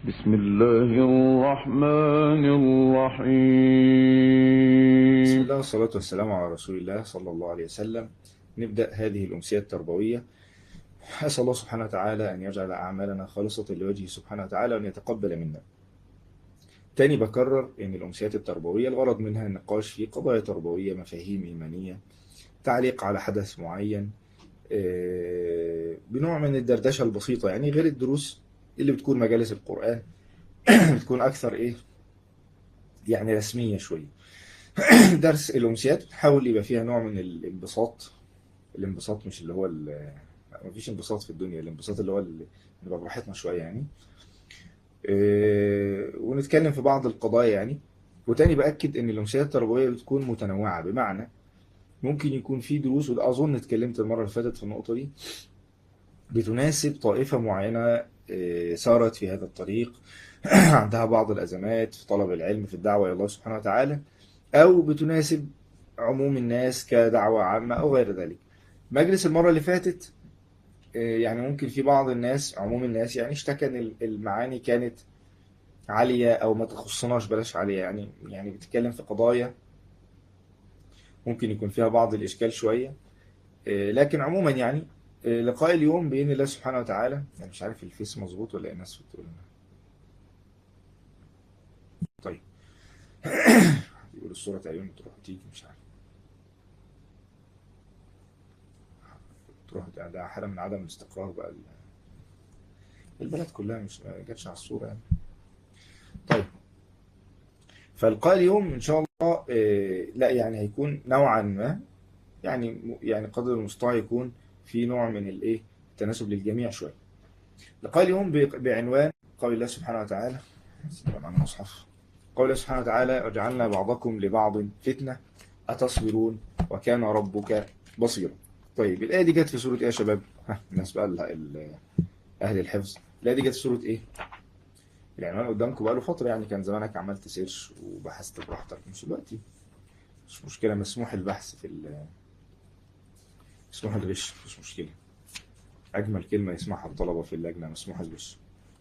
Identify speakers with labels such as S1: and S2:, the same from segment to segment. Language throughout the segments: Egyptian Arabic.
S1: بسم الله الرحمن
S2: بسم
S1: الرحيم
S2: الله والصلاة والسلام على رسول الله صلى الله عليه وسلم نبدأ هذه الأمسية التربوية أسأل الله سبحانه وتعالى أن يجعل أعمالنا خالصة لوجهه سبحانه وتعالى وأن يتقبل منا تاني بكرر أن الأمسيات التربوية الغرض منها النقاش في قضايا تربوية مفاهيم إيمانية تعليق على حدث معين آه، بنوع من الدردشة البسيطة يعني غير الدروس اللي بتكون مجالس القرآن بتكون أكثر إيه يعني رسمية شوية درس الأمسيات بتحاول يبقى فيها نوع من الانبساط الانبساط مش اللي هو ال- مفيش انبساط في الدنيا الانبساط اللي هو اللي نبقى براحتنا شوية يعني إيه، ونتكلم في بعض القضايا يعني وتاني بأكد إن الأمسيات التربوية بتكون متنوعة بمعنى ممكن يكون في دروس وده أظن اتكلمت المرة اللي فاتت في النقطة دي بتناسب طائفة معينة إيه، سارت في هذا الطريق عندها بعض الأزمات في طلب العلم في الدعوة إلى الله سبحانه وتعالى أو بتناسب عموم الناس كدعوة عامة أو غير ذلك مجلس المرة اللي فاتت آه، يعني ممكن في بعض الناس عموم الناس يعني اشتكى ان ال- المعاني كانت عالية او ما تخصناش بلاش عالية يعني يعني بتتكلم في قضايا ممكن يكون فيها بعض الاشكال شوية آه، لكن عموما يعني آه، لقاء اليوم بإذن الله سبحانه وتعالى يعني مش عارف الفيس مظبوط ولا ايه الناس بتقول طيب يقول الصورة تقريبا بتروح وتيجي مش عارف تروح ده, ده حالة من عدم الاستقرار بقى ال- البلد كلها مش ما جاتش على الصورة يعني طيب فالقاء اليوم ان شاء الله آه، لا يعني هيكون نوعا ما يعني يعني قدر المستطاع يكون في نوع من الايه التناسب للجميع شويه لقاء اليوم ب- بعنوان قول الله سبحانه وتعالى سلام على المصحف قول الله سبحانه وتعالى وجعلنا بعضكم لبعض فتنة أتصبرون وكان ربك بصيرا طيب الآية دي جت في سورة إيه يا شباب؟ ها الناس بقى ال- ال- أهل الحفظ الآية دي جت في سورة إيه؟ العنوان قدامكم بقاله فترة يعني كان زمانك عملت سيرش وبحثت براحتك مش دلوقتي مش مشكلة مسموح البحث في ال مسموح الغش مش مشكلة أجمل كلمة يسمعها الطلبة في اللجنة مسموح الغش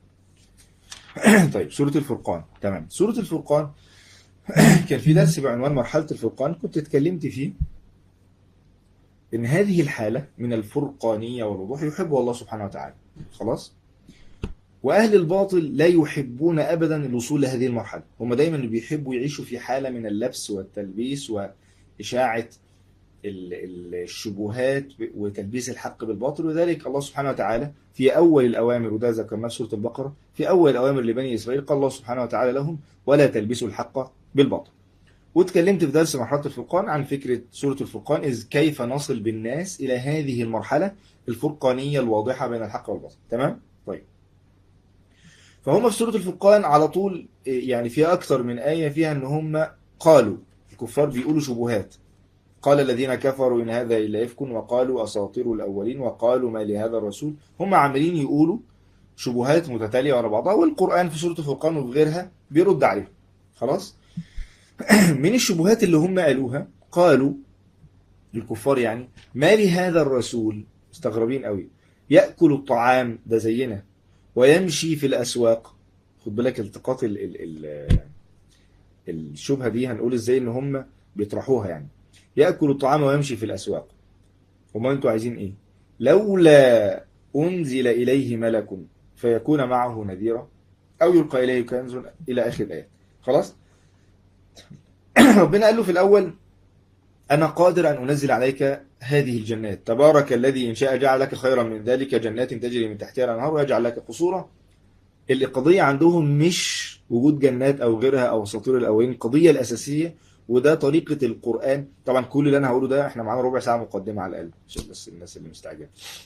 S2: طيب سورة الفرقان تمام سورة الفرقان كان في درس بعنوان مرحلة الفرقان كنت اتكلمت فيه إن هذه الحالة من الفرقانية والوضوح يحبها الله سبحانه وتعالى خلاص وأهل الباطل لا يحبون أبدا الوصول لهذه المرحلة هم دايما بيحبوا يعيشوا في حالة من اللبس والتلبيس وإشاعة ال- ال- الشبهات وتلبيس الحق بالباطل وذلك الله سبحانه وتعالى في أول الأوامر وده ذكرناه في سورة البقرة في أول الأوامر لبني إسرائيل قال الله سبحانه وتعالى لهم ولا تلبسوا الحق بالباطل واتكلمت في درس مرحلة الفرقان عن فكرة سورة الفرقان إذ كيف نصل بالناس إلى هذه المرحلة الفرقانية الواضحة بين الحق والباطل تمام؟ طيب فهم في سورة الفرقان على طول إيه، يعني فيها أكثر من آية فيها إن هم قالوا الكفار بيقولوا شبهات قال الذين كفروا إن هذا إلا إفك وقالوا أساطير الأولين وقالوا ما لهذا الرسول هم عاملين يقولوا شبهات متتالية ورا بعضها والقرآن في سورة الفرقان وفي غيرها بيرد عليها خلاص من الشبهات اللي هم قالوها قالوا الكفار يعني ما لهذا الرسول مستغربين قوي يأكل الطعام ده زينا ويمشي في الأسواق خد بالك التقاط ال ال ال الشبهة دي هنقول ازاي ان هم بيطرحوها يعني يأكل الطعام ويمشي في الأسواق وما انتوا عايزين ايه لولا أنزل إليه ملك فيكون معه نذيرا أو يلقى إليه كنز إلى آخر الآيات خلاص ربنا قال له في الأول أنا قادر أن أنزل عليك هذه الجنات تبارك الذي إن شاء جعل لك خيرا من ذلك جنات تجري من تحتها الأنهار ويجعل لك قصورا القضية عندهم مش وجود جنات أو غيرها أو أساطير الأولين القضية الأساسية وده طريقة القرآن طبعا كل اللي أنا هقوله ده إحنا معانا ربع ساعة مقدمة على الأقل عشان بس الناس اللي مستعجلة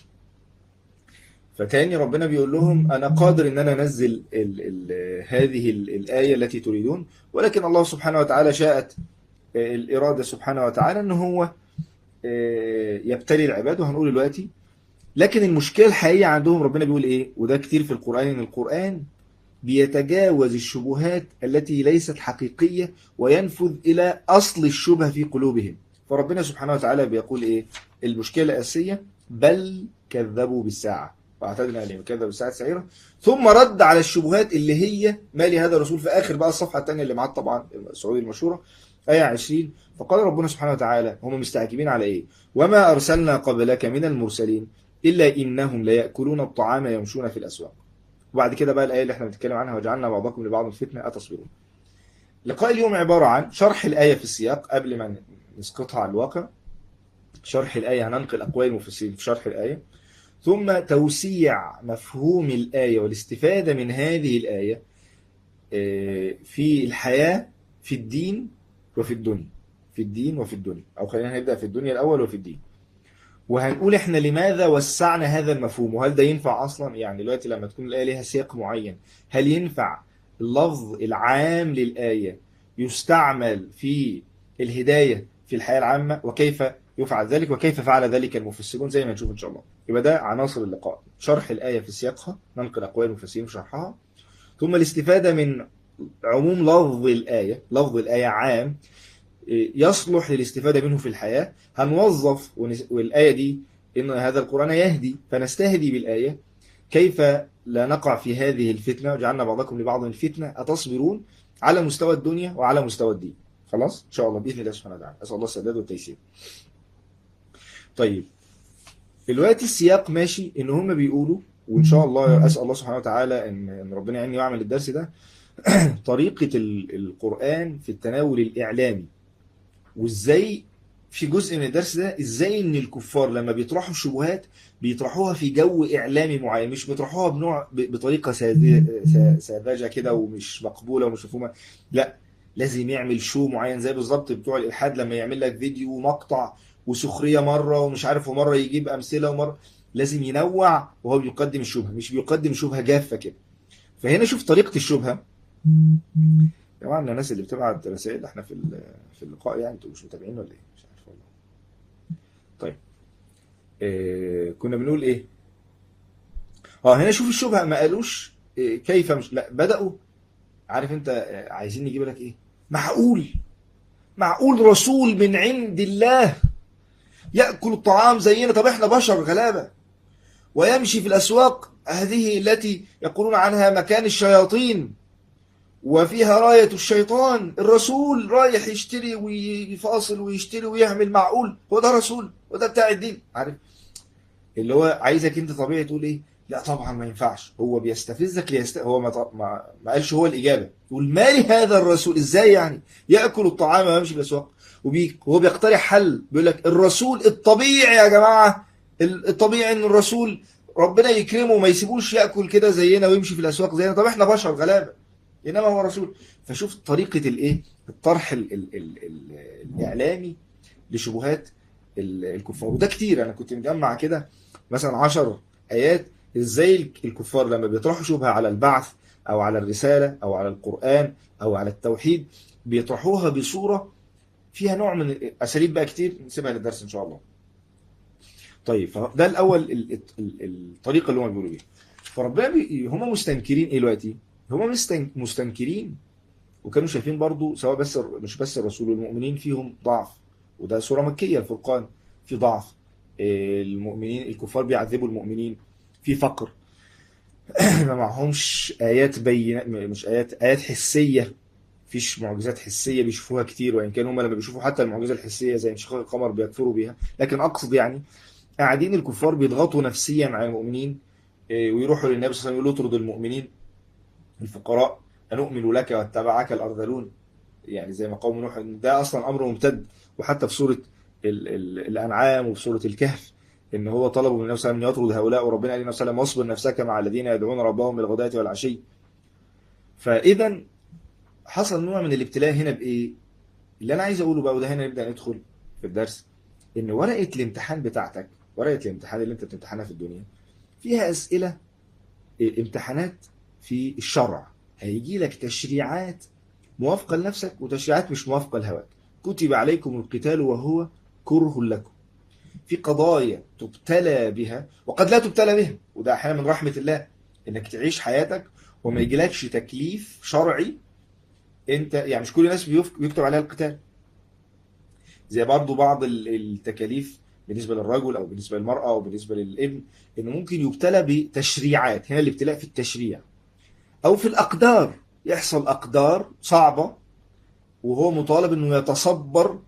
S2: فتاني ربنا بيقول لهم أنا قادر إن أنا أنزل ال ال هذه ال الآية التي تريدون ولكن الله سبحانه وتعالى شاءت آه، الإرادة سبحانه وتعالى إن هو آه، يبتلي العباد وهنقول دلوقتي لكن المشكلة الحقيقية عندهم ربنا بيقول إيه وده كتير في القرآن إن القرآن بيتجاوز الشبهات التي ليست حقيقية وينفذ إلى أصل الشبهة في قلوبهم فربنا سبحانه وتعالى بيقول إيه المشكلة الأساسية بل كذبوا بالساعة واعتدنا لمن كذب بالساعة سعيرة ثم رد على الشبهات اللي هي ما لهذا الرسول في آخر بقى الصفحة الثانية اللي معاه طبعا السعودي المشهورة آية 20 فقال ربنا سبحانه وتعالى هم مستعجبين على إيه وما أرسلنا قبلك من المرسلين إلا إنهم ليأكلون الطعام يمشون في الأسواق وبعد كده بقى الآية اللي احنا بنتكلم عنها وجعلنا بعضكم لبعض فتنة أتصبرون لقاء اليوم عبارة عن شرح الآية في السياق قبل ما نسقطها على الواقع شرح الآية هننقل أقوال المفسرين في شرح الآية ثم توسيع مفهوم الآية والاستفادة من هذه الآية في الحياة في الدين وفي الدنيا في الدين وفي الدنيا أو خلينا نبدأ في الدنيا الأول وفي الدين وهنقول احنا لماذا وسعنا هذا المفهوم وهل ده ينفع أصلا يعني دلوقتي لما تكون الآية لها سياق معين هل ينفع اللفظ العام للآية يستعمل في الهداية في الحياة العامة وكيف يفعل ذلك وكيف فعل ذلك المفسرون زي ما نشوف إن شاء الله يبقى ده عناصر اللقاء شرح الآية في سياقها ننقل أقوال المفسرين في شرحها ثم الاستفادة من عموم لفظ الآية لفظ الآية عام يصلح للاستفادة منه في الحياة هنوظف والآية دي إن هذا القرآن يهدي فنستهدي بالآية كيف لا نقع في هذه الفتنة وجعلنا بعضكم لبعض الفتنة أتصبرون على مستوى الدنيا وعلى مستوى الدين خلاص إن شاء الله بإذن الله سبحانه وتعالى أسأل الله السداد والتيسير طيب دلوقتي السياق ماشي ان هم بيقولوا وان شاء الله اسال الله سبحانه وتعالى ان ان ربنا يعيني واعمل الدرس ده طريقه القران في التناول الاعلامي وازاي في جزء من الدرس ده ازاي ان الكفار لما بيطرحوا الشبهات بيطرحوها في جو اعلامي معين مش بيطرحوها بنوع بطريقه ساذجه كده ومش مقبوله ومش مفهومه لا لازم يعمل شو معين زي بالظبط بتوع الالحاد لما يعمل لك فيديو مقطع وسخريه مره ومش عارف ومره يجيب امثله ومره لازم ينوع وهو بيقدم الشبهه مش بيقدم شبهه جافه كده فهنا شوف طريقه الشبهه طبعا الناس اللي بتبعت رسائل احنا في في اللقاء يعني انتوا مش متابعين ولا ايه مش عارف والله طيب إيه كنا بنقول ايه اه هنا شوف الشبهه ما قالوش إيه كيف مش لا بداوا عارف انت عايزين نجيب لك ايه معقول معقول رسول من عند الله يأكل الطعام زينا طب احنا بشر غلابة ويمشي في الأسواق هذه التي يقولون عنها مكان الشياطين وفيها راية الشيطان الرسول رايح يشتري ويفاصل ويشتري ويعمل معقول هو ده رسول هو ده بتاع الدين عارف اللي هو عايزك انت طبيعي تقول ايه لا طبعا ما ينفعش هو بيستفزك ليست... هو ما, ما... ما قالش هو الإجابة يقول ما لهذا الرسول ازاي يعني يأكل الطعام ويمشي في الأسواق وبي... وهو بيقترح حل بيقول لك الرسول الطبيعي يا جماعة الطبيعي ان الرسول ربنا يكرمه وما يسيبوش يأكل كده زينا ويمشي في الأسواق زينا طب احنا بشر غلابة إنما هو رسول فشوف طريقة الايه الطرح ال... ال... ال... ال... الإعلامي لشبهات الكفار وده كتير أنا كنت مجمع كده مثلا 10 آيات ازاي الكفار لما بيطرحوا شبهة على البعث او على الرسالة او على القرآن او على التوحيد بيطرحوها بصورة فيها نوع من اساليب بقى كتير نسيبها للدرس ان شاء الله طيب فده الاول الطريقة اللي هم بيقولوا بيها فربنا بي... هم مستنكرين ايه دلوقتي هم مستن... مستنكرين وكانوا شايفين برضو سواء بس مش بس الرسول والمؤمنين فيهم ضعف وده سورة مكية الفرقان في ضعف المؤمنين الكفار بيعذبوا المؤمنين في فقر ما معهمش ايات بينه مش ايات ايات حسيه مفيش معجزات حسيه بيشوفوها كتير وان كانوا هم لما بيشوفوا حتى المعجزه الحسيه زي انشقاق القمر بيكفروا بيها لكن اقصد يعني قاعدين الكفار بيضغطوا نفسيا على المؤمنين ويروحوا للنبي صلى الله عليه وسلم يقولوا اطرد المؤمنين الفقراء أنؤمن لك واتبعك الأرذلون يعني زي ما قوم نوح ده أصلا أمر ممتد وحتى في سورة ال ال الأنعام وفي سورة الكهف ان هو طلب من النبي صلى الله عليه وسلم يطرد هؤلاء وربنا قال لنا صلى الله عليه وسلم واصبر نفسك مع الذين يدعون ربهم بالغداة والعشي فاذا حصل نوع من الابتلاء هنا بايه اللي انا عايز اقوله بقى وده هنا نبدا ندخل في الدرس ان ورقه الامتحان بتاعتك ورقه الامتحان اللي انت بتمتحنها في الدنيا فيها اسئله امتحانات في الشرع هيجي لك تشريعات موافقه لنفسك وتشريعات مش موافقه لهواك كتب عليكم القتال وهو كره لكم في قضايا تبتلى بها وقد لا تبتلى بها وده احيانا من رحمة الله انك تعيش حياتك وما يجيلكش تكليف شرعي انت يعني مش كل الناس بيكتب عليها القتال زي برضو بعض التكاليف بالنسبه للرجل او بالنسبه للمراه او بالنسبه للابن انه ممكن يبتلى بتشريعات هنا الابتلاء في التشريع او في الاقدار يحصل اقدار صعبه وهو مطالب انه يتصبر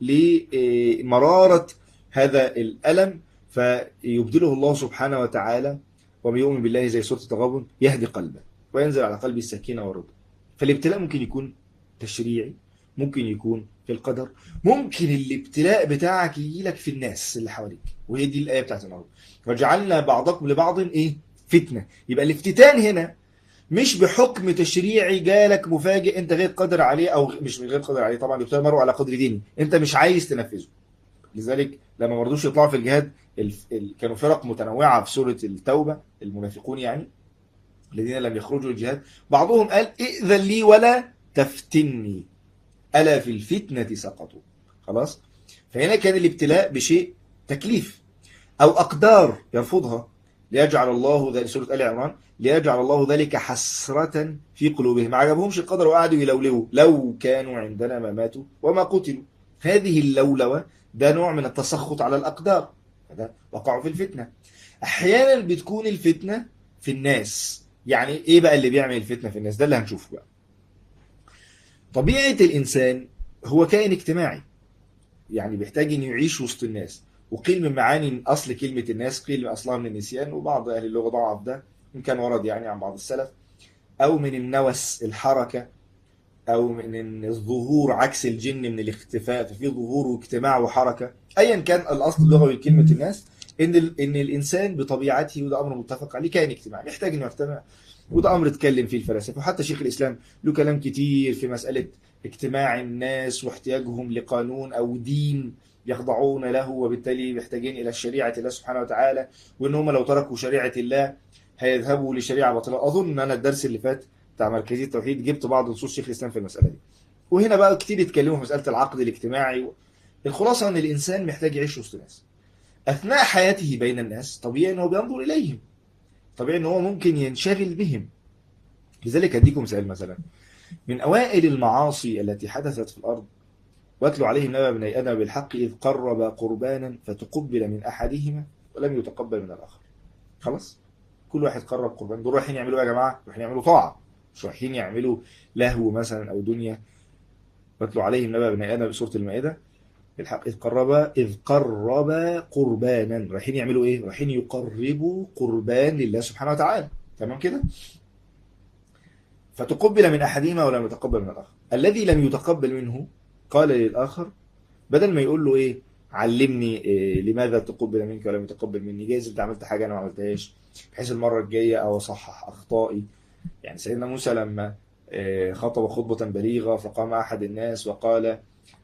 S2: لمراره هذا الالم فيبدله الله سبحانه وتعالى ومن يؤمن بالله زي سوره التغابن يهدي قلبه وينزل على قلبه السكينه والرضا فالابتلاء ممكن يكون تشريعي ممكن يكون في القدر ممكن الابتلاء بتاعك يجي لك في الناس اللي حواليك وهي دي الايه بتاعت النهارده وجعلنا بعضكم لبعض ايه فتنه يبقى الافتتان هنا مش بحكم تشريعي جالك مفاجئ انت غير قادر عليه او مش غير قادر عليه طبعا يبتلى المرء على قدر دينه انت مش عايز تنفذه لذلك لما ما رضوش يطلعوا في الجهاد ال... ال... كانوا فرق متنوعه في سوره التوبه المنافقون يعني الذين لم يخرجوا للجهاد بعضهم قال ائذن لي ولا تفتني ألا في الفتنة سقطوا خلاص فهنا كان الابتلاء بشيء تكليف أو أقدار يرفضها ليجعل الله ذلك سورة آل عمران ليجعل الله ذلك حسرة في قلوبهم ما عجبهمش القدر وقعدوا يلولوا لو كانوا عندنا ما ماتوا وما قتلوا هذه اللولوة ده نوع من التسخط على الأقدار ده وقعوا في الفتنة أحيانا بتكون الفتنة في الناس يعني إيه بقى اللي بيعمل الفتنة في الناس ده اللي هنشوفه بقى طبيعة الإنسان هو كائن اجتماعي يعني بيحتاج أن يعيش وسط الناس وقيل من معاني أصل كلمة الناس قيل من أصلها من النسيان وبعض أهل اللغة ضعف ده إن كان ورد يعني عن بعض السلف أو من النوس الحركة أو من الظهور عكس الجن من الاختفاء ففي ظهور واجتماع وحركة أيا كان الأصل اللغوي لكلمة الناس إن إن الإنسان بطبيعته وده أمر متفق عليه كائن اجتماعي يحتاج إنه يجتمع وده امر اتكلم فيه الفلاسفه وحتى شيخ الاسلام له كلام كتير في مساله اجتماع الناس واحتياجهم لقانون او دين يخضعون له وبالتالي محتاجين الى شريعه الله سبحانه وتعالى وان هم لو تركوا شريعه الله هيذهبوا لشريعه باطله اظن ان انا الدرس اللي فات بتاع مركزيه التوحيد جبت بعض نصوص شيخ الاسلام في المساله دي وهنا بقى كتير يتكلموا في مساله العقد الاجتماعي الخلاصه ان الانسان محتاج يعيش وسط الناس اثناء حياته بين الناس طبيعي انه بينظر اليهم طبيعي ان هو ممكن ينشغل بهم لذلك اديكم مثال مثلا من اوائل المعاصي التي حدثت في الارض واتلو عليهم نبأ بني ادم بالحق اذ قرب قربانا فتقبل من احدهما ولم يتقبل من الاخر خلاص كل واحد قرب قربان دول رايحين يعملوا ايه يا جماعه رايحين يعملوا طاعه مش رايحين يعملوا لهو مثلا او دنيا واتلو عليهم نبأ بني ادم بسوره المائده بالحق إذ قربا إذ قربا قربانا رايحين يعملوا إيه؟ رايحين يقربوا قربان لله سبحانه وتعالى تمام كده؟ فتقبل من أحدهما ولم يتقبل من الآخر الذي لم يتقبل منه قال للآخر بدل ما يقول له إيه علمني إيه لماذا تقبل منك ولم يتقبل مني جايز انت عملت حاجة أنا ما عملتهاش بحيث المرة الجاية أو أصحح أخطائي يعني سيدنا موسى لما خطب خطبة بليغة فقام أحد الناس وقال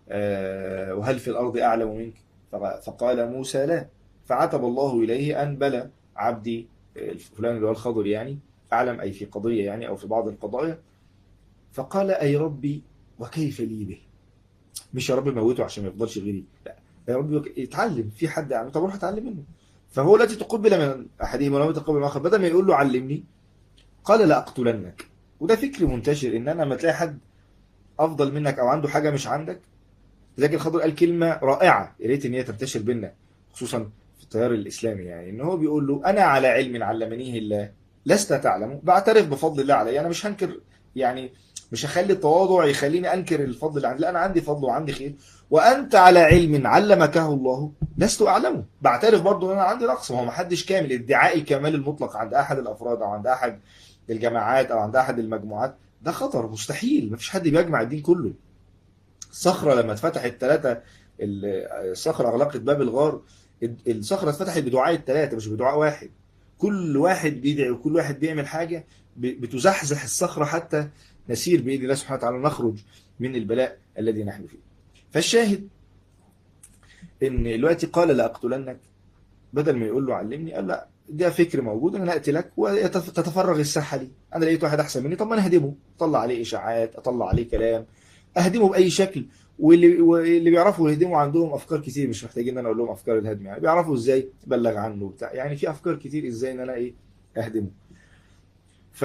S2: وهل في الأرض أعلم منك فقال موسى لا فعتب الله إليه أن بلى عبدي فلان اللي هو الخضر يعني أعلم أي في قضية يعني أو في بعض القضايا فقال أي ربي وكيف لي به مش يا رب موته عشان ما يفضلش غيري لا يا رب يتعلم في حد يعني طب روح اتعلم منه فهو التي تقبل من أحدهم ولم يتقبل من آخر بدل ما يقول له علمني قال لا أقتلنك وده فكر منتشر إن أنا لما تلاقي حد أفضل منك أو عنده حاجة مش عندك لكن الخضر قال كلمة رائعة يا ريت ان هي تنتشر بينا خصوصا في التيار الاسلامي يعني ان هو بيقول له انا على علم علمنيه الله لست تعلم بعترف بفضل الله علي انا مش هنكر يعني مش هخلي التواضع يخليني انكر الفضل اللي عندي لا انا عندي فضل وعندي خير وانت على علم علمكه الله لست اعلمه بعترف برضه ان انا عندي نقص هو ما حدش كامل ادعاء الكمال المطلق عند احد الافراد او عند احد الجماعات او عند احد المجموعات ده خطر مستحيل مفيش حد بيجمع الدين كله الصخرة لما اتفتحت ثلاثة الصخرة أغلقت باب الغار الصخرة اتفتحت بدعاء الثلاثة مش بدعاء واحد كل واحد بيدعي وكل واحد بيعمل حاجة بتزحزح الصخرة حتى نسير بإذن الله سبحانه وتعالى نخرج من البلاء الذي نحن فيه فالشاهد إن دلوقتي قال لأقتلنك بدل ما يقول له علمني قال لا ده فكر موجود انا اقتلك وتتفرغ الساحه لي انا لقيت واحد احسن مني طب ما انا اهدمه اطلع عليه اشاعات اطلع عليه كلام اهدمه باي شكل واللي واللي بيعرفوا يهدموا عندهم افكار كتير مش محتاجين ان انا اقول لهم افكار الهدم يعني بيعرفوا ازاي تبلغ عنه بتاع يعني في افكار كتير ازاي ان انا ايه اهدمه ف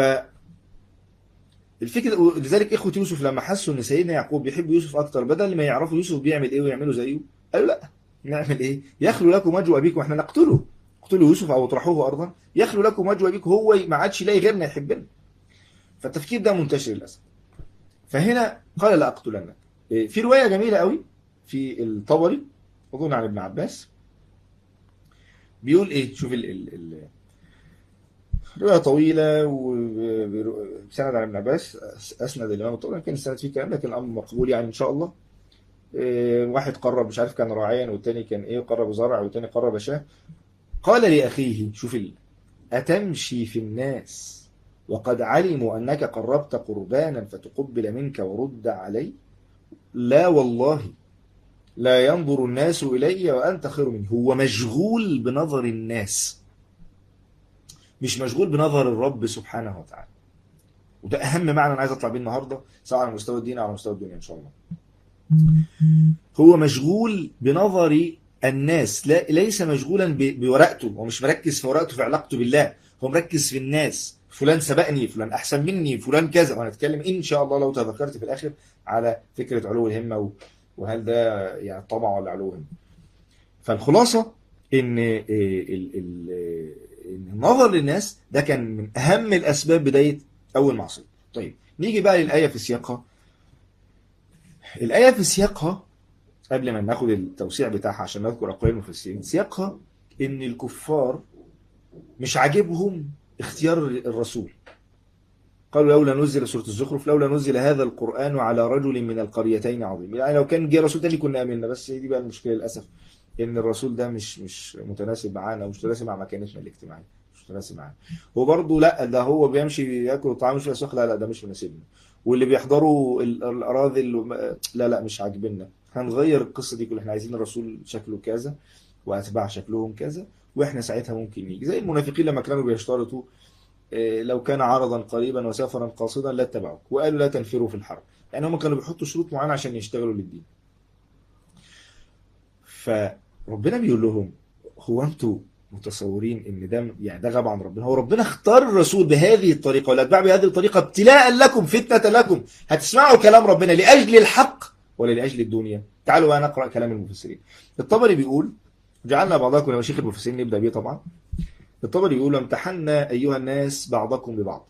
S2: الفكره لذلك اخوه يوسف لما حسوا ان سيدنا يعقوب بيحب يوسف اكتر بدل ما يعرفوا يوسف بيعمل ايه ويعملوا زيه قالوا لا نعمل ايه يخلو لكم وجه ابيكم احنا نقتله اقتلوا يوسف او اطرحوه ارضا يخلو لكم وجه ابيكم هو ما عادش يلاقي غيرنا يحبنا فالتفكير ده منتشر للاسف فهنا قال لا اقتلنك إيه، في روايه جميله قوي في الطبري اظن عن ابن عباس بيقول ايه شوف ال ال ال روايه طويله وسند عن ابن عباس اسند الامام الطبري يمكن السند فيه كلام لكن الامر مقبول يعني ان شاء الله إيه، واحد قرب مش عارف كان راعيا والتاني كان ايه قرب زرع والتاني قرب شاه قال لأخيه شوف ال... أتمشي في الناس وقد علموا أنك قربت قربانا فتقبل منك ورد علي لا والله لا ينظر الناس إلي وأنت خير مني هو مشغول بنظر الناس مش مشغول بنظر الرب سبحانه وتعالى وده أهم معنى أنا عايز أطلع بيه النهاردة سواء على مستوى الدين أو على مستوى الدنيا إن شاء الله هو مشغول بنظر الناس لا ليس مشغولا ب- بورقته هو مش مركز في ورقته في علاقته بالله هو مركز في الناس فلان سبقني فلان احسن مني فلان كذا وهنتكلم ان شاء الله لو تذكرت في الاخر على فكره علو الهمه و- وهل ده يعني طبع ولا علو همه فالخلاصه ان إيه، ال- ال- إن النظر للناس ده كان من اهم الاسباب بدايه اول معصيه طيب نيجي بقى للايه في سياقها الايه في سياقها قبل ما ناخد التوسيع بتاعها عشان نذكر اقوال المفسرين سياقها ان الكفار مش عاجبهم اختيار الرسول قالوا لولا نزل سورة الزخرف لولا نزل هذا القرآن على رجل من القريتين عظيم يعني لو كان جه رسول تاني كنا آمنا بس هي دي بقى المشكلة للأسف إن الرسول ده مش مش متناسب معانا مش متناسب مع مكانتنا الاجتماعية مش متناسب معانا هو برضه لا ده هو بيمشي ياكل طعام مش مسوخ لا لا ده مش مناسبنا واللي بيحضروا ال- الأراضي اللي لا لا مش عاجبنا هنغير القصة دي كلها احنا عايزين الرسول شكله كذا وأتباع شكلهم كذا واحنا ساعتها ممكن نيجي زي المنافقين لما كانوا بيشترطوا إيه، لو كان عرضا قريبا وسفرا قاصدا لا اتبعوك وقالوا لا تنفروا في الحرب يعني هم كانوا بيحطوا شروط معينه عشان يشتغلوا للدين فربنا بيقول لهم هو انتوا متصورين ان ده يعني ده غاب عن ربنا هو ربنا اختار الرسول بهذه الطريقه والاتباع بهذه الطريقه ابتلاء لكم فتنه لكم هتسمعوا كلام ربنا لاجل الحق ولا لاجل الدنيا تعالوا بقى نقرا كلام المفسرين الطبري بيقول جعلنا بعضكم يا شيخ المفسرين نبدا بيه طبعا الطبري بيقول امتحنا أيها الناس بعضكم ببعض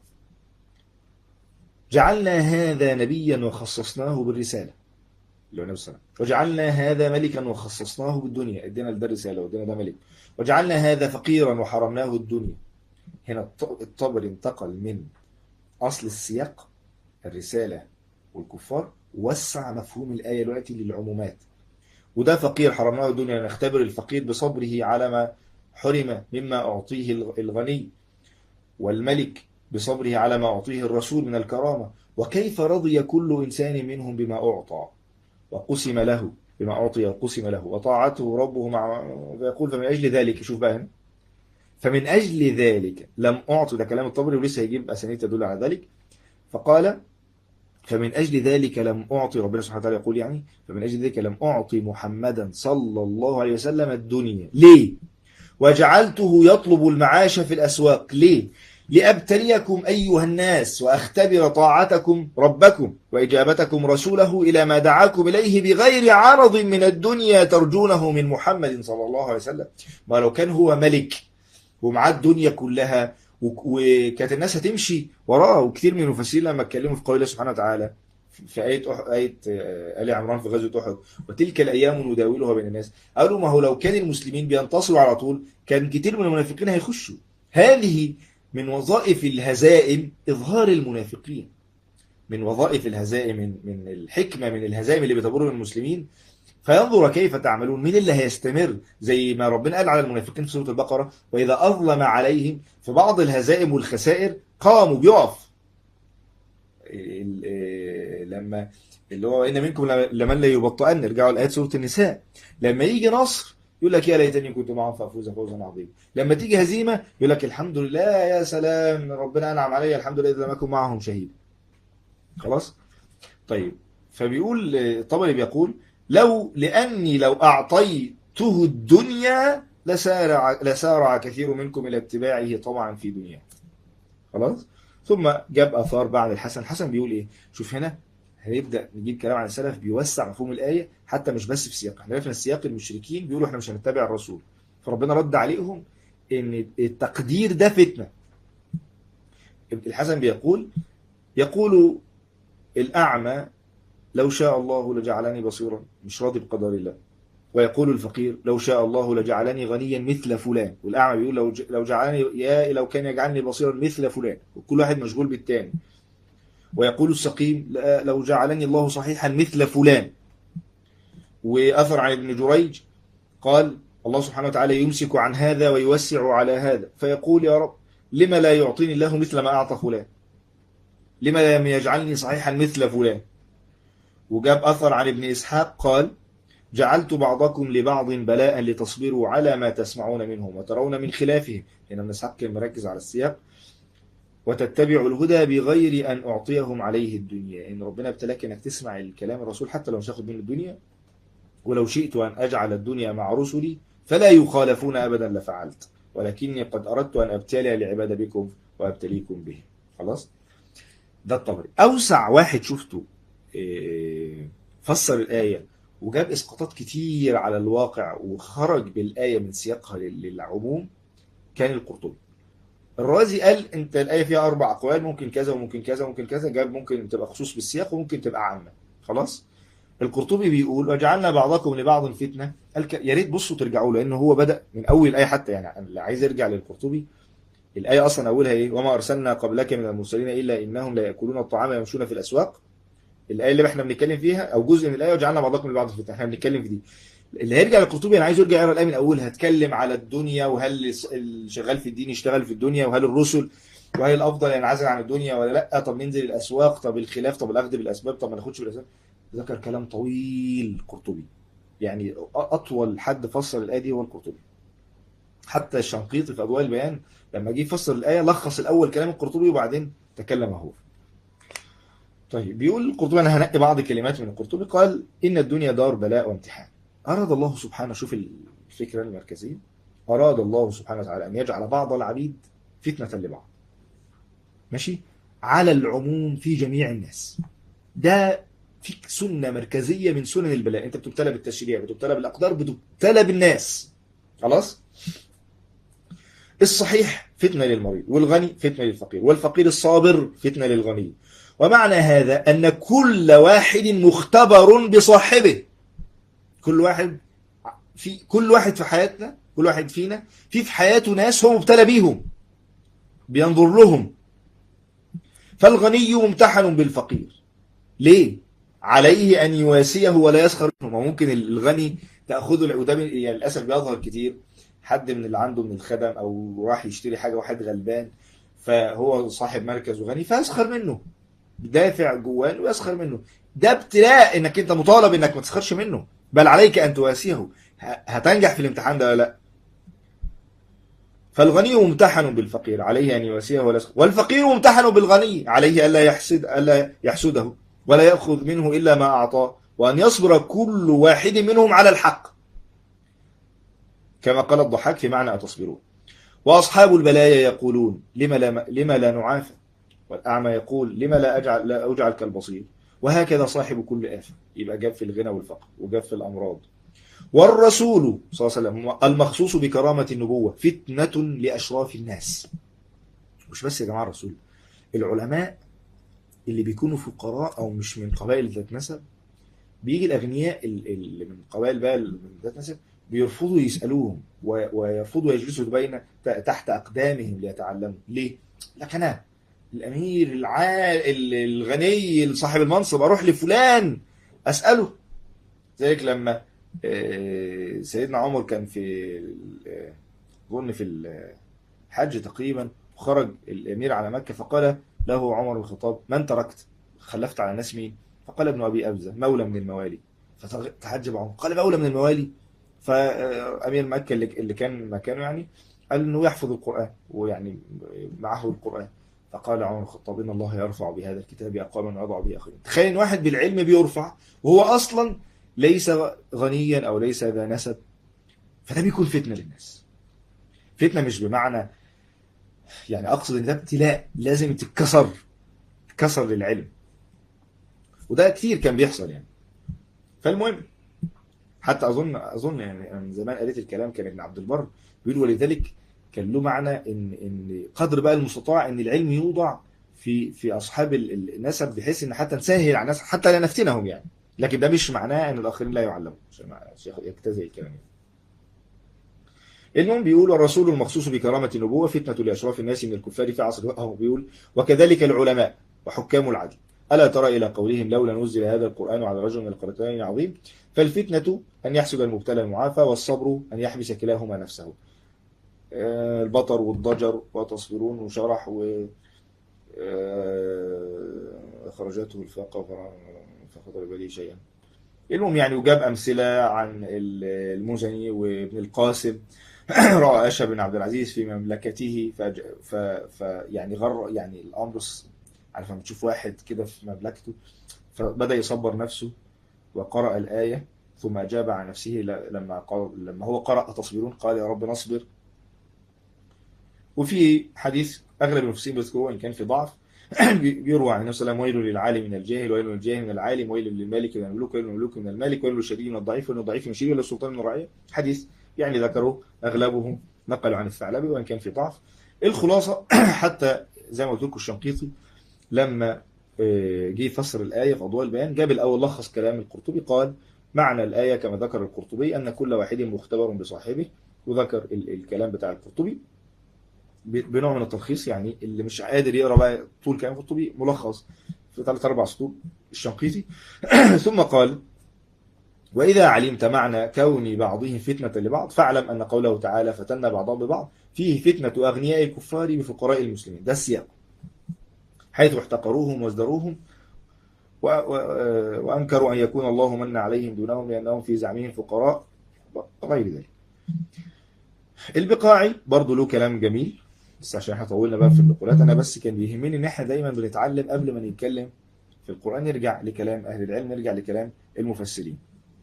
S2: جعلنا هذا نبيا وخصصناه بالرسالة اللي هو النبي صلى الله عليه وسلم وجعلنا هذا ملكا وخصصناه بالدنيا ادينا ده الرسالة وادينا ده ملك وجعلنا هذا فقيرا وحرمناه الدنيا هنا الط- الطبري انتقل من أصل السياق الرسالة والكفار وسع مفهوم الآية دلوقتي للعمومات وده فقير حرمناه الدنيا نختبر الفقير بصبره على ما حرم مما أعطيه الغني والملك بصبره على ما أعطيه الرسول من الكرامة وكيف رضي كل إنسان منهم بما أعطى وقسم له بما أعطي وقسم له وطاعته ربه مع فيقول فمن أجل ذلك شوف بقى هنا فمن أجل ذلك لم أعطي ده كلام الطبري ولسه هيجيب أسانيد تدل على ذلك فقال فمن أجل ذلك لم أعطي ربنا سبحانه وتعالى يقول يعني فمن أجل ذلك لم أعطي محمدا صلى الله عليه وسلم الدنيا ليه؟ وجعلته يطلب المعاش في الأسواق ليه؟ لأبتليكم أيها الناس وأختبر طاعتكم ربكم وإجابتكم رسوله إلى ما دعاكم إليه بغير عرض من الدنيا ترجونه من محمد صلى الله عليه وسلم ما لو كان هو ملك ومعاه الدنيا كلها وكانت الناس هتمشي وراه وكثير من المفسرين لما اتكلموا في قول الله سبحانه وتعالى في آية أح... آية آل عمران في غزوة أحد وتلك الأيام نداولها بين الناس قالوا ما هو لو كان المسلمين بينتصروا على طول كان كتير من المنافقين هيخشوا هذه من وظائف الهزائم إظهار المنافقين من وظائف الهزائم من من الحكمة من الهزائم اللي بتمر من المسلمين فينظر كيف تعملون مين اللي هيستمر زي ما ربنا قال على المنافقين في سورة البقرة وإذا أظلم عليهم في بعض الهزائم والخسائر قاموا بيقف لما اللي هو إن منكم لمن لا يبطئن ارجعوا لآيات سورة النساء لما يجي نصر يقول لك يا ليتني كنت معهم فافوز فوزا عظيما لما تيجي هزيمه يقول لك الحمد لله يا سلام ربنا انعم علي الحمد لله اذا لم اكن معهم شهيد خلاص طيب فبيقول الطبري بيقول لو لاني لو اعطيته الدنيا لسارع لسارع كثير منكم الى اتباعه طبعا في دنياه خلاص ثم جاب اثار بعد الحسن الحسن بيقول ايه شوف هنا هنبدا نجيب كلام عن السلف بيوسع مفهوم الايه حتى مش بس في سياق احنا عرفنا السياق المشركين بيقولوا احنا مش هنتبع الرسول فربنا رد عليهم ان التقدير ده فتنه ابن الحسن بيقول يقول الاعمى لو شاء الله لجعلني بصيرا مش راضي بقدر الله ويقول الفقير لو شاء الله لجعلني غنيا مثل فلان والاعمى بيقول لو لو جعلني يا لو كان يجعلني بصيرا مثل فلان وكل واحد مشغول بالتاني ويقول السقيم لو جعلني الله صحيحا مثل فلان واثر عن ابن جريج قال الله سبحانه وتعالى يمسك عن هذا ويوسع على هذا فيقول يا رب لما لا يعطيني الله مثل ما اعطى فلان لما لم يجعلني صحيحا مثل فلان وجاب اثر عن ابن اسحاق قال جعلت بعضكم لبعض بلاء لتصبروا على ما تسمعون منهم وترون من خلافهم لأن ابن إسحاق كان مركز على السياق وتتبعوا الهدى بغير أن أعطيهم عليه الدنيا إن ربنا ابتلاك أنك تسمع الكلام الرسول حتى لو مش هاخد منه الدنيا ولو شئت أن أجعل الدنيا مع رسلي فلا يخالفون أبدا لفعلت ولكني قد أردت أن أبتلي لعباد بكم وأبتليكم به خلاص ده الطبري أوسع واحد شفته فسر الآية وجاب اسقاطات كتير على الواقع وخرج بالايه من سياقها للعموم كان القرطبي الرازي قال انت الايه فيها اربع اقوال ممكن كذا وممكن كذا وممكن كذا جاب ممكن تبقى خصوص بالسياق وممكن تبقى عامه خلاص القرطبي بيقول وجعلنا بعضكم لبعض فتنه يا ريت بصوا ترجعوا له لان هو بدا من اول الايه حتى يعني اللي عايز يرجع للقرطبي الايه اصلا اولها ايه وما ارسلنا قبلك من المرسلين الا انهم لا ياكلون الطعام ويمشون في الاسواق الايه اللي احنا بنتكلم فيها او جزء من الايه وجعلنا بعضكم لبعض فتنه احنا بنتكلم في دي اللي هيرجع للقرطبي انا عايز يرجع يقرا الايه من اولها هتكلم على الدنيا وهل الشغال في الدين يشتغل في الدنيا وهل الرسل وهل الافضل ينعزل عن الدنيا ولا لا طب ننزل الاسواق طب الخلاف طب الاخذ بالاسباب طب ما ناخدش بالاسباب ذكر كلام طويل قرطبي يعني اطول حد فسر الايه دي هو القرطبي حتى الشنقيطي في اضواء البيان لما جه يفسر الايه لخص الاول كلام القرطبي وبعدين تكلم هو طيب بيقول القرطبي انا هنقي بعض كلمات من القرطبي قال ان الدنيا دار بلاء وامتحان اراد الله سبحانه شوف الفكره المركزيه اراد الله سبحانه وتعالى ان يجعل بعض العبيد فتنه لبعض ماشي على العموم في جميع الناس ده فيك سنه مركزيه من سنن البلاء انت بتبتلى بالتشريع بتبتلى بالاقدار بتبتلى بالناس خلاص الصحيح فتنه للمريض والغني فتنه للفقير والفقير الصابر فتنه للغني ومعنى هذا أن كل واحد مختبر بصاحبه كل واحد في كل واحد في حياتنا كل واحد فينا في في حياته ناس هو مبتلى بيهم بينظر لهم فالغني ممتحن بالفقير ليه؟ عليه أن يواسيه ولا يسخر منه ممكن الغني تأخذه وده يعني للأسف بيظهر كتير حد من اللي عنده من الخدم أو راح يشتري حاجة واحد غلبان فهو صاحب مركز وغني فيسخر منه دافع جواه ويسخر منه ده ابتلاء انك انت مطالب انك ما تسخرش منه بل عليك ان تواسيه هتنجح في الامتحان ده ولا لا فالغني ممتحن بالفقير عليه ان يواسيه ولا يسخر والفقير ممتحن بالغني عليه الا يحسد الا يحسده ولا ياخذ منه الا ما اعطاه وان يصبر كل واحد منهم على الحق كما قال الضحاك في معنى اتصبرون واصحاب البلايا يقولون لما لا لما لا نعافى والأعمى يقول لما لا أجعل لا أجعل كالبصير وهكذا صاحب كل آفة يبقى جاب في الغنى والفقر وجاب في الأمراض والرسول صلى الله عليه وسلم المخصوص بكرامة النبوة فتنة لأشراف الناس مش بس يا جماعة الرسول العلماء اللي بيكونوا فقراء أو مش من قبائل ذات نسب بيجي الأغنياء اللي من قبائل بقى من ذات نسب بيرفضوا يسألوهم ويرفضوا يجلسوا بين تحت أقدامهم ليتعلموا ليه؟ لك أنا الامير العال الغني صاحب المنصب اروح لفلان اساله ذلك لما سيدنا عمر كان في اظن في الحج تقريبا وخرج الامير على مكه فقال له عمر بن الخطاب من تركت خلفت على الناس مين فقال ابن ابي ابزه مولى من الموالي فتعجب عمر قال مولى من الموالي فامير مكه اللي كان مكانه يعني قال انه يحفظ القران ويعني معه القران فقال عمر الخطاب ان الله يرفع بهذا الكتاب اقواما ويضع به اخرين تخيل ان واحد بالعلم بيرفع وهو اصلا ليس غنيا او ليس ذا نسب فده بيكون فتنه للناس فتنه مش بمعنى يعني اقصد ان ده ابتلاء لازم تتكسر تكسر للعلم وده كتير كان بيحصل يعني فالمهم حتى اظن اظن يعني أنا من زمان قريت الكلام كان ابن عبد البر بيقول ولذلك كان له معنى ان ان قدر بقى المستطاع ان العلم يوضع في في اصحاب ال- النسب بحيث ان حتى نسهل على الناس حتى لا نفتنهم يعني لكن ده مش معناه ان الاخرين لا يعلموا عشان ما- الشيخ يجتزئ الكلام يعني. المهم بيقول الرسول المخصوص بكرامة النبوة فتنة لأشراف الناس من الكفار في عصر هو بيقول وكذلك العلماء وحكام العدل ألا ترى إلى قولهم لولا نزل هذا القرآن على رجل من القريتين عظيم فالفتنة أن يحسب المبتلى المعافى والصبر أن يحبس كلاهما نفسه آه، البطر والضجر وتصبرون وشرح و آه، أخرجته الفاقة فخطر بالي شيئا المهم يعني وجاب أمثلة عن ال- المزني وابن القاسم رأى أشهب بن عبد العزيز في مملكته فج... ف... ف... يعني غر يعني الأمر س- عارف لما تشوف واحد كده في مملكته فبدأ يصبر نفسه وقرأ الآية ثم أجاب عن نفسه ل- لما قال لما هو قرأ تصبرون قال يا رب نصبر وفي حديث أغلب المفسرين بيذكروه إن كان في ضعف بي- بيروى عن النبي صلى الله عليه وسلم ويل للعالم من الجاهل ويل للجاهل من العالم ويل للمالك من الملوك ويل للملوك من المالك ويل للشديد من الضعيف ويل للضعيف من الشديد ويل للسلطان من الرعية حديث يعني ذكره أغلبهم نقلوا عن الثعلبي وإن كان في ضعف الخلاصة حتى زي ما قلت لكم الشنقيطي لما آه، جه يفسر الآية في أضواء البيان جاب الأول لخص كلام القرطبي قال معنى الآية كما ذكر القرطبي أن كل واحد مختبر بصاحبه وذكر ال- الكلام بتاع القرطبي ب- بنوع من التلخيص يعني اللي مش قادر يقرا بقى طول كلام القرطبي ملخص في ثلاث اربع سطور الشنقيطي ثم قال واذا علمت معنى كون بعضهم فتنه لبعض فاعلم ان قوله تعالى فتنا بعضهم ببعض فيه فتنه اغنياء الكفار بفقراء المسلمين ده السياق حيث احتقروهم وازدروهم و- و- وانكروا ان يكون الله من عليهم دونهم لانهم في زعمهم فقراء وغير ذلك البقاعي برضه له كلام جميل بس عشان احنا طولنا بقى في النقولات انا بس كان بيهمني ان احنا دايما بنتعلم قبل ما نتكلم في القرآن نرجع لكلام اهل العلم نرجع لكلام المفسرين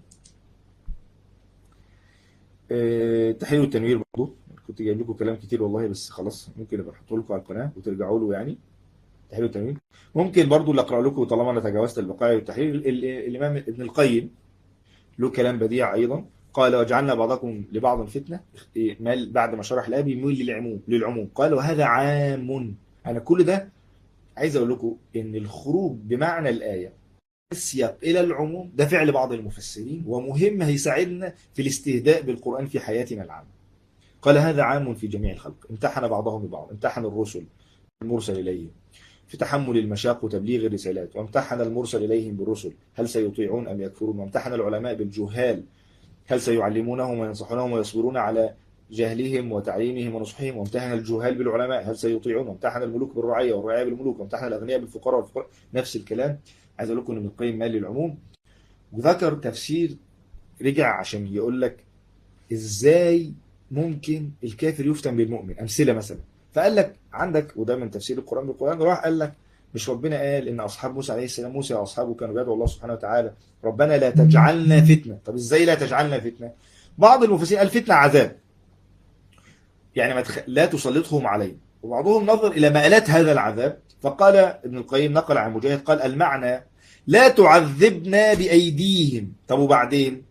S2: آه، التحليل والتنوير برضه كنت جايب لكم كلام كتير والله بس خلاص ممكن ابقى احطه لكم على القناه وترجعوا له يعني التحليل والتنوير ممكن برضه اللي اقرا لكم طالما انا تجاوزت البقاعي والتحليل ال- ال- الامام ابن القيم له كلام بديع ايضا قال وجعلنا بعضكم لبعض فتنه إيه، مال بعد ما شرح الآية بيميل للعموم للعموم قال وهذا عام انا كل ده عايز اقول لكم ان الخروج بمعنى الآية السياق الى العموم ده فعل بعض المفسرين ومهم هيساعدنا في الاستهداء بالقرآن في حياتنا العامة قال هذا عام في جميع الخلق امتحن بعضهم ببعض امتحن الرسل المرسل إليهم في تحمل المشاق وتبليغ الرسالات وامتحن المرسل إليهم بالرسل هل سيطيعون أم يكفرون وامتحن العلماء بالجهال هل سيعلمونهم وينصحونهم ويصبرون على جهلهم وتعليمهم ونصحهم وامتحن الجهال بالعلماء هل سيطيعون وامتحن الملوك بالرعية والرعية بالملوك وامتحن الأغنياء بالفقراء والفقراء نفس الكلام عايز أقول لكم إن ابن القيم مال للعموم وذكر تفسير رجع عشان يقول لك إزاي ممكن الكافر يفتن بالمؤمن أمثلة مثلا فقال لك عندك وده من تفسير القرآن بالقرآن راح قال لك مش ربنا قال إن أصحاب موسى عليه السلام موسى وأصحابه كانوا بيدعوا الله سبحانه وتعالى ربنا لا تجعلنا فتنة طب إزاي لا تجعلنا فتنة بعض المفسرين قال فتنة عذاب يعني ما تخ... لا تسلطهم علينا وبعضهم نظر إلى مآلات هذا العذاب فقال ابن القيم نقل عن مجاهد قال المعنى لا تعذبنا بأيديهم طب وبعدين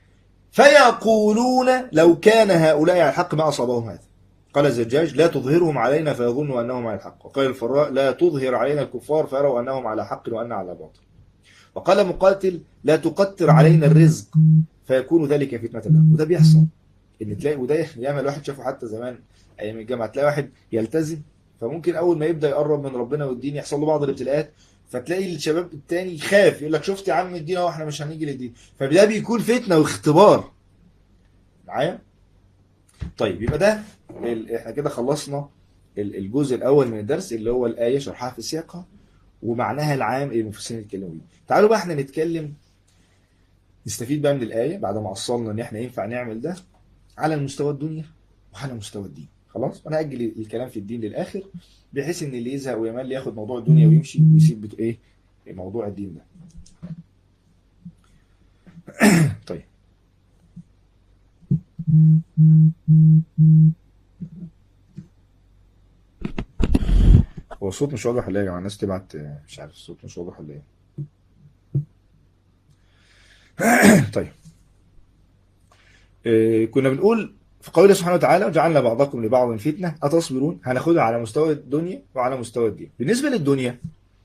S2: فيقولون لو كان هؤلاء على الحق ما أصابهم هذا قال الزجاج لا تظهرهم علينا فيظنوا أنهم على الحق وقال الفراء لا تظهر علينا الكفار فيروا أنهم على حق وأن على باطل وقال مقاتل لا تقتر علينا الرزق فيكون ذلك فتنة لهم وده بيحصل ان تلاقي وده ياما الواحد شافه حتى زمان ايام الجامعه تلاقي واحد يلتزم فممكن اول ما يبدا يقرب من ربنا والدين يحصل له بعض الابتلاءات فتلاقي الشباب التاني يخاف يقول لك شفت يا عم الدين اهو احنا مش هنيجي للدين فده بيكون فتنه واختبار معايا طيب يبقى ده ال- احنا كده خلصنا ال- الجزء الاول من الدرس اللي هو الايه شرحها في سياقها ومعناها العام اللي المفسرين اتكلموا بيه تعالوا بقى احنا نتكلم نستفيد بقى من الايه بعد ما وصلنا ان احنا ينفع نعمل ده على المستوى الدنيا وعلى مستوى الدين خلاص انا اجل الكلام في الدين للاخر بحيث ان اللي يزهق ويمل ياخد موضوع الدنيا ويمشي ويسيب بت- ايه موضوع الدين ده طيب هو الصوت مش واضح ولا ايه يا جماعه الناس تبعت مش عارف الصوت مش واضح ولا ايه طيب آه، كنا بنقول في قوله سبحانه وتعالى وجعلنا بعضكم لبعض فتنة أتصبرون هناخدها على مستوى الدنيا وعلى مستوى الدين بالنسبة للدنيا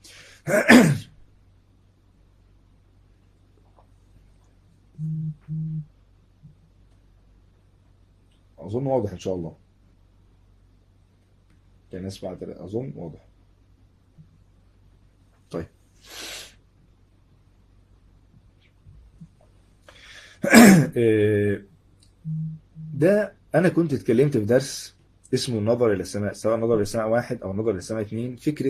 S2: أظن واضح إن شاء الله الناس بعد أظن واضح طيب آه، ده انا كنت اتكلمت في درس اسمه النظر الى السماء سواء النظر الى السماء واحد او النظر الى السماء اتنين فكرة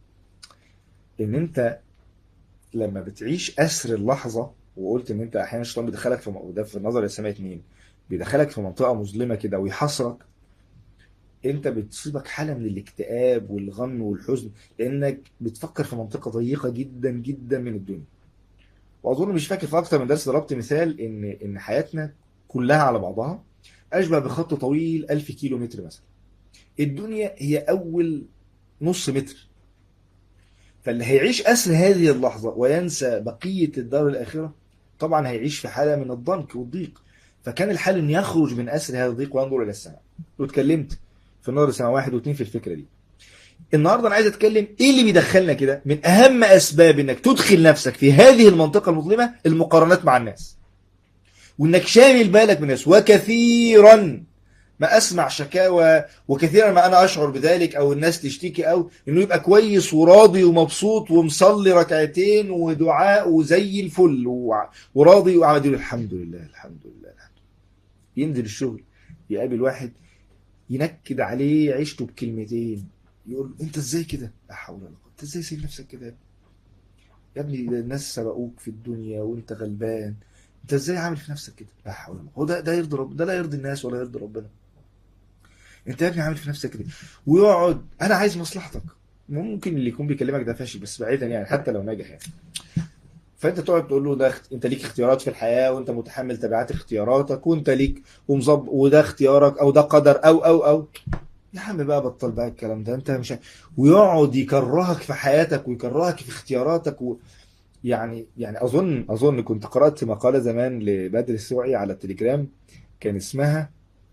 S2: ان انت لما بتعيش اسر اللحظة وقلت ان انت احيانا الشيطان بيدخلك في م- ده في النظر الى السماء اتنين بيدخلك في منطقة مظلمة كده ويحصرك انت بتصيبك حالة من الاكتئاب والغم والحزن لانك بتفكر في منطقة ضيقة جدا جدا من الدنيا واظن مش فاكر في اكتر من درس ضربت مثال ان ان حياتنا كلها على بعضها اشبه بخط طويل 1000 كيلو متر مثلا الدنيا هي اول نص متر فاللي هيعيش اسر هذه اللحظه وينسى بقيه الدار الاخره طبعا هيعيش في حاله من الضنك والضيق فكان الحال ان يخرج من اسر هذا الضيق وينظر الى السماء واتكلمت في النظر السماء واحد واثنين في الفكره دي النهارده انا عايز اتكلم ايه اللي بيدخلنا كده من اهم اسباب انك تدخل نفسك في هذه المنطقه المظلمه المقارنات مع الناس وانك شامل بالك من الناس وكثيرا ما اسمع شكاوى وكثيرا ما انا اشعر بذلك او الناس تشتكي او انه يبقى كويس وراضي ومبسوط ومصلي ركعتين ودعاء وزي الفل وع- وراضي وعمل يقول الحمد لله الحمد لله الحمد لله ينزل الشغل يقابل واحد ينكد عليه عيشته بكلمتين يقول انت ازاي كده لا حول ولا قوه انت ازاي سايب نفسك كده يا ابني ده الناس سبقوك في الدنيا وانت غلبان انت ازاي عامل في نفسك كده لا حول ولا قوه هو ده ده يرضي رب ده لا يرضي الناس ولا يرضي ربنا انت يا ابني عامل في نفسك كده ويقعد انا عايز مصلحتك ممكن اللي يكون بيكلمك ده فاشل بس بعيدا يعني حتى لو ناجح يعني فانت تقعد تقول له ده اخت- انت ليك اختيارات في الحياه وانت متحمل تبعات اختياراتك وانت ليك ومظبط وده اختيارك او ده قدر او او او يا عم بقى بطل بقى الكلام ده انت مش ع- ويقعد يكرهك في حياتك ويكرهك في اختياراتك و... يعني يعني اظن اظن كنت قرات مقاله زمان لبدر السوعي على التليجرام كان اسمها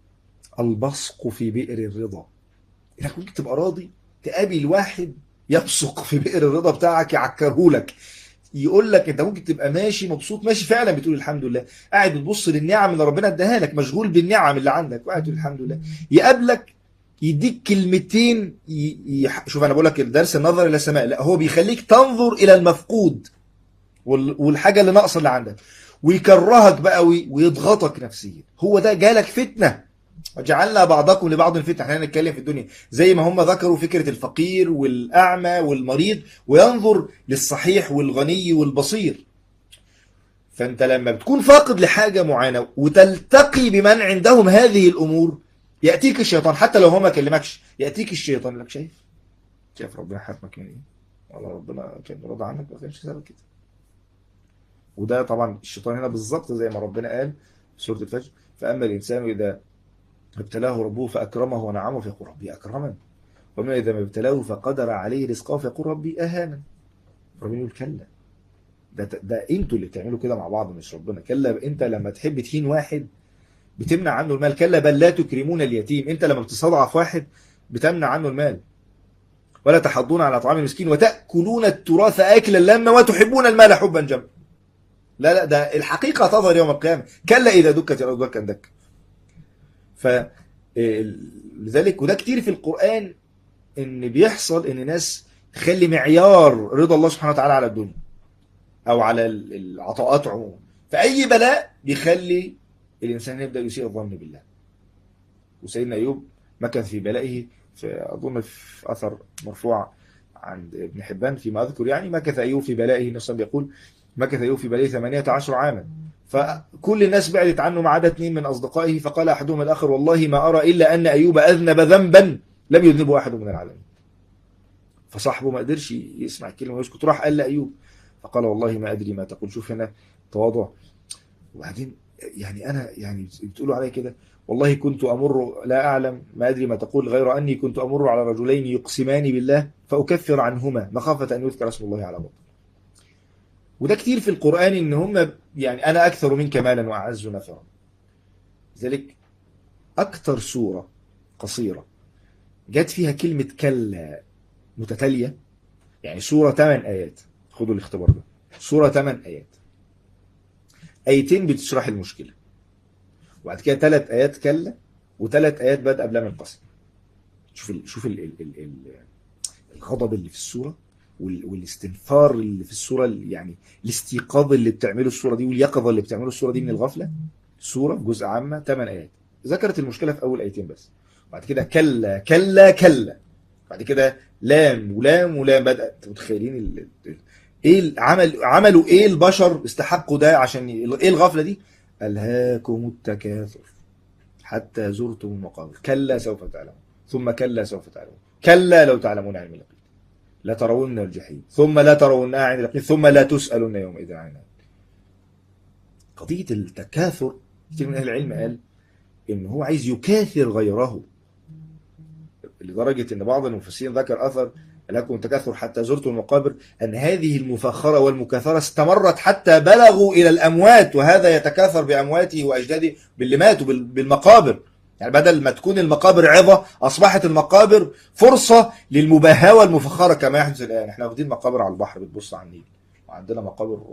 S2: البصق في بئر الرضا انك ممكن تبقى راضي تقابل واحد يبصق في بئر الرضا بتاعك يعكرهولك يقول لك انت ممكن تبقى ماشي مبسوط ماشي فعلا بتقول الحمد لله قاعد بتبص للنعم اللي ربنا اداها لك مشغول بالنعم اللي عندك وقاعد تقول الحمد لله يقابلك يديك كلمتين ي... ي... شوف انا بقول لك الدرس النظر الى السماء لا هو بيخليك تنظر الى المفقود وال... والحاجه اللي ناقصه اللي عندك ويكرهك بقى وي... ويضغطك نفسيا هو ده جالك فتنه وجعلنا بعضكم لبعض فتنه احنا هنتكلم في الدنيا زي ما هم ذكروا فكره الفقير والاعمى والمريض وينظر للصحيح والغني والبصير فانت لما بتكون فاقد لحاجه معينه وتلتقي بمن عندهم هذه الامور ياتيك الشيطان حتى لو هو ما كلمكش ياتيك الشيطان يقول لك شايف شايف ربنا حكمك من ايه والله ربنا كان راضي عنك ما كانش سبب كده وده طبعا الشيطان هنا بالظبط زي ما ربنا قال في سوره الفجر فاما الانسان اذا ابتلاه ربه فاكرمه ونعمه فيقول ربي اكرمن وما اذا ما ابتلاه فقدر عليه رزقه فيقول ربي اهانا ربنا يقول كلا ده ده انتوا اللي بتعملوا كده مع بعض مش ربنا كلا انت لما تحب تهين واحد بتمنع عنه المال كلا بل لا تكرمون اليتيم انت لما بتستضعف واحد بتمنع عنه المال ولا تحضون على طعام المسكين وتأكلون التراث أكلا لما وتحبون المال حبا جما لا لا ده الحقيقة تظهر يوم القيامة كلا إذا دكت الأرض دكا دك ف لذلك وده كتير في القرآن إن بيحصل إن ناس تخلي معيار رضا الله سبحانه وتعالى على الدنيا أو على العطاءات عموما فأي بلاء بيخلي الإنسان يبدأ يسيء الظن بالله وسيدنا أيوب مكث في بلائه في أظن في أثر مرفوع عند ابن حبان فيما أذكر يعني مكث أيوب في بلائه نصب يقول مكث أيوب في بلائه 18 عاما فكل الناس بعدت عنه ما عدا اثنين من أصدقائه فقال أحدهم الآخر والله ما أرى إلا أن أيوب أذنب ذنبا لم يذنبه أحد من العالمين فصاحبه ما قدرش يسمع الكلمة ويسكت راح قال لأيوب فقال والله ما أدري ما تقول شوف هنا تواضع وبعدين يعني أنا يعني بتقولوا علي كده والله كنت أمر لا أعلم ما أدري ما تقول غير أني كنت أمر على رجلين يقسمان بالله فأكفر عنهما مخافة أن يذكر اسم الله على بطل وده كتير في القرآن ان هم يعني انا اكثر منك مالا واعز نفرا لذلك اكثر سورة قصيرة جت فيها كلمة كلا متتالية يعني سورة 8 آيات خدوا الاختبار ده سورة 8 آيات آيتين بتشرح المشكلة وبعد كده ثلاث آيات كلا وثلاث آيات بدأ بلام القسم شوف ال شوف ال ال ال ال الغضب اللي في السورة وال والاستنفار اللي في السورة يعني الاستيقاظ اللي بتعمله السورة دي واليقظة اللي بتعمله السورة دي من الغفلة سورة جزء عامة 8 آيات ذكرت المشكلة في أول آيتين بس بعد كده كلا كلا كلا بعد كده لام ولام ولام بدأ متخيلين ال... ايه عمل عملوا ايه البشر استحقوا ده عشان ي... ايه الغفله دي الهاكم التكاثر حتى زرتم المقابر كلا سوف تعلمون ثم كلا سوف تعلمون كلا لو تعلمون علم اليقين لترون الجحيم ثم لا ترونها عين اليقين ثم لا تسالون يومئذ عن قضيه التكاثر كثير من اهل العلم قال ان هو عايز يكاثر غيره لدرجه ان بعض المفسرين ذكر اثر لكم تكاثر حتى زرتم المقابر أن هذه المفاخرة والمكاثرة استمرت حتى بلغوا إلى الأموات وهذا يتكاثر بأمواته وأجداده باللي ماتوا بالمقابر يعني بدل ما تكون المقابر عظة أصبحت المقابر فرصة للمباهاة والمفاخرة كما يحدث الآن احنا واخدين مقابر على البحر بتبص على النيل وعندنا مقابر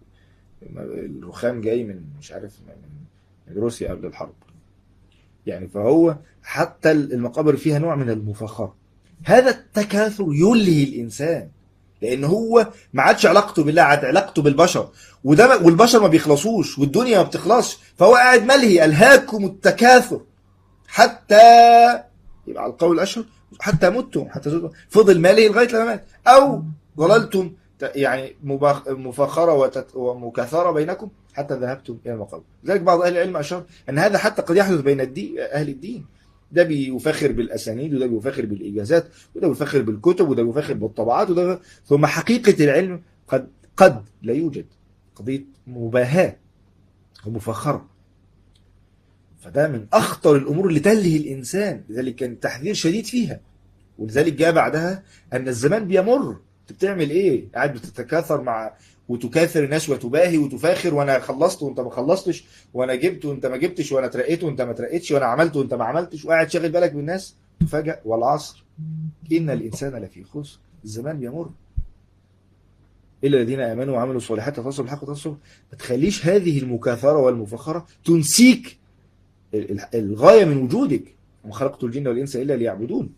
S2: الرخام جاي من مش عارف من روسيا قبل الحرب يعني فهو حتى المقابر فيها نوع من المفاخرة هذا التكاثر يلهي الانسان لان هو ما عادش علاقته بالله عاد علاقته بالبشر وده والبشر ما بيخلصوش والدنيا ما بتخلصش فهو قاعد ملهي الهاكم التكاثر حتى يبقى على القول الاشهر حتى متم حتى زلتم فضل مالي لغايه لما مات او ضللتم يعني مفاخره ومكاثره بينكم حتى ذهبتم الى المقابر لذلك بعض اهل العلم اشار ان هذا حتى قد يحدث بين الدين اهل الدين ده بيفخر بالاسانيد وده بيفخر بالاجازات وده بيفخر بالكتب وده بيفخر بالطبعات وده ثم حقيقه العلم قد قد لا يوجد قضيه مباهاه ومفخره فده من اخطر الامور اللي تلهي الانسان لذلك كان تحذير شديد فيها ولذلك جاء بعدها ان الزمان بيمر انت بتعمل ايه قاعد بتتكاثر مع وتكاثر الناس وتباهي وتفاخر وانا خلصت وانت ما خلصتش وانا جبت وانت ما جبتش وانا اترقيت وانت ما اترقيتش وانا عملت وانت ما عملتش وقاعد شاغل بالك بالناس فجأة والعصر ان الانسان لفي خسر الزمان بيمر الا الذين امنوا وعملوا الصالحات تواصوا بالحق وتواصوا ما تخليش هذه المكاثره والمفاخره تنسيك الغايه من وجودك وما خلقت الجن والانس الا ليعبدون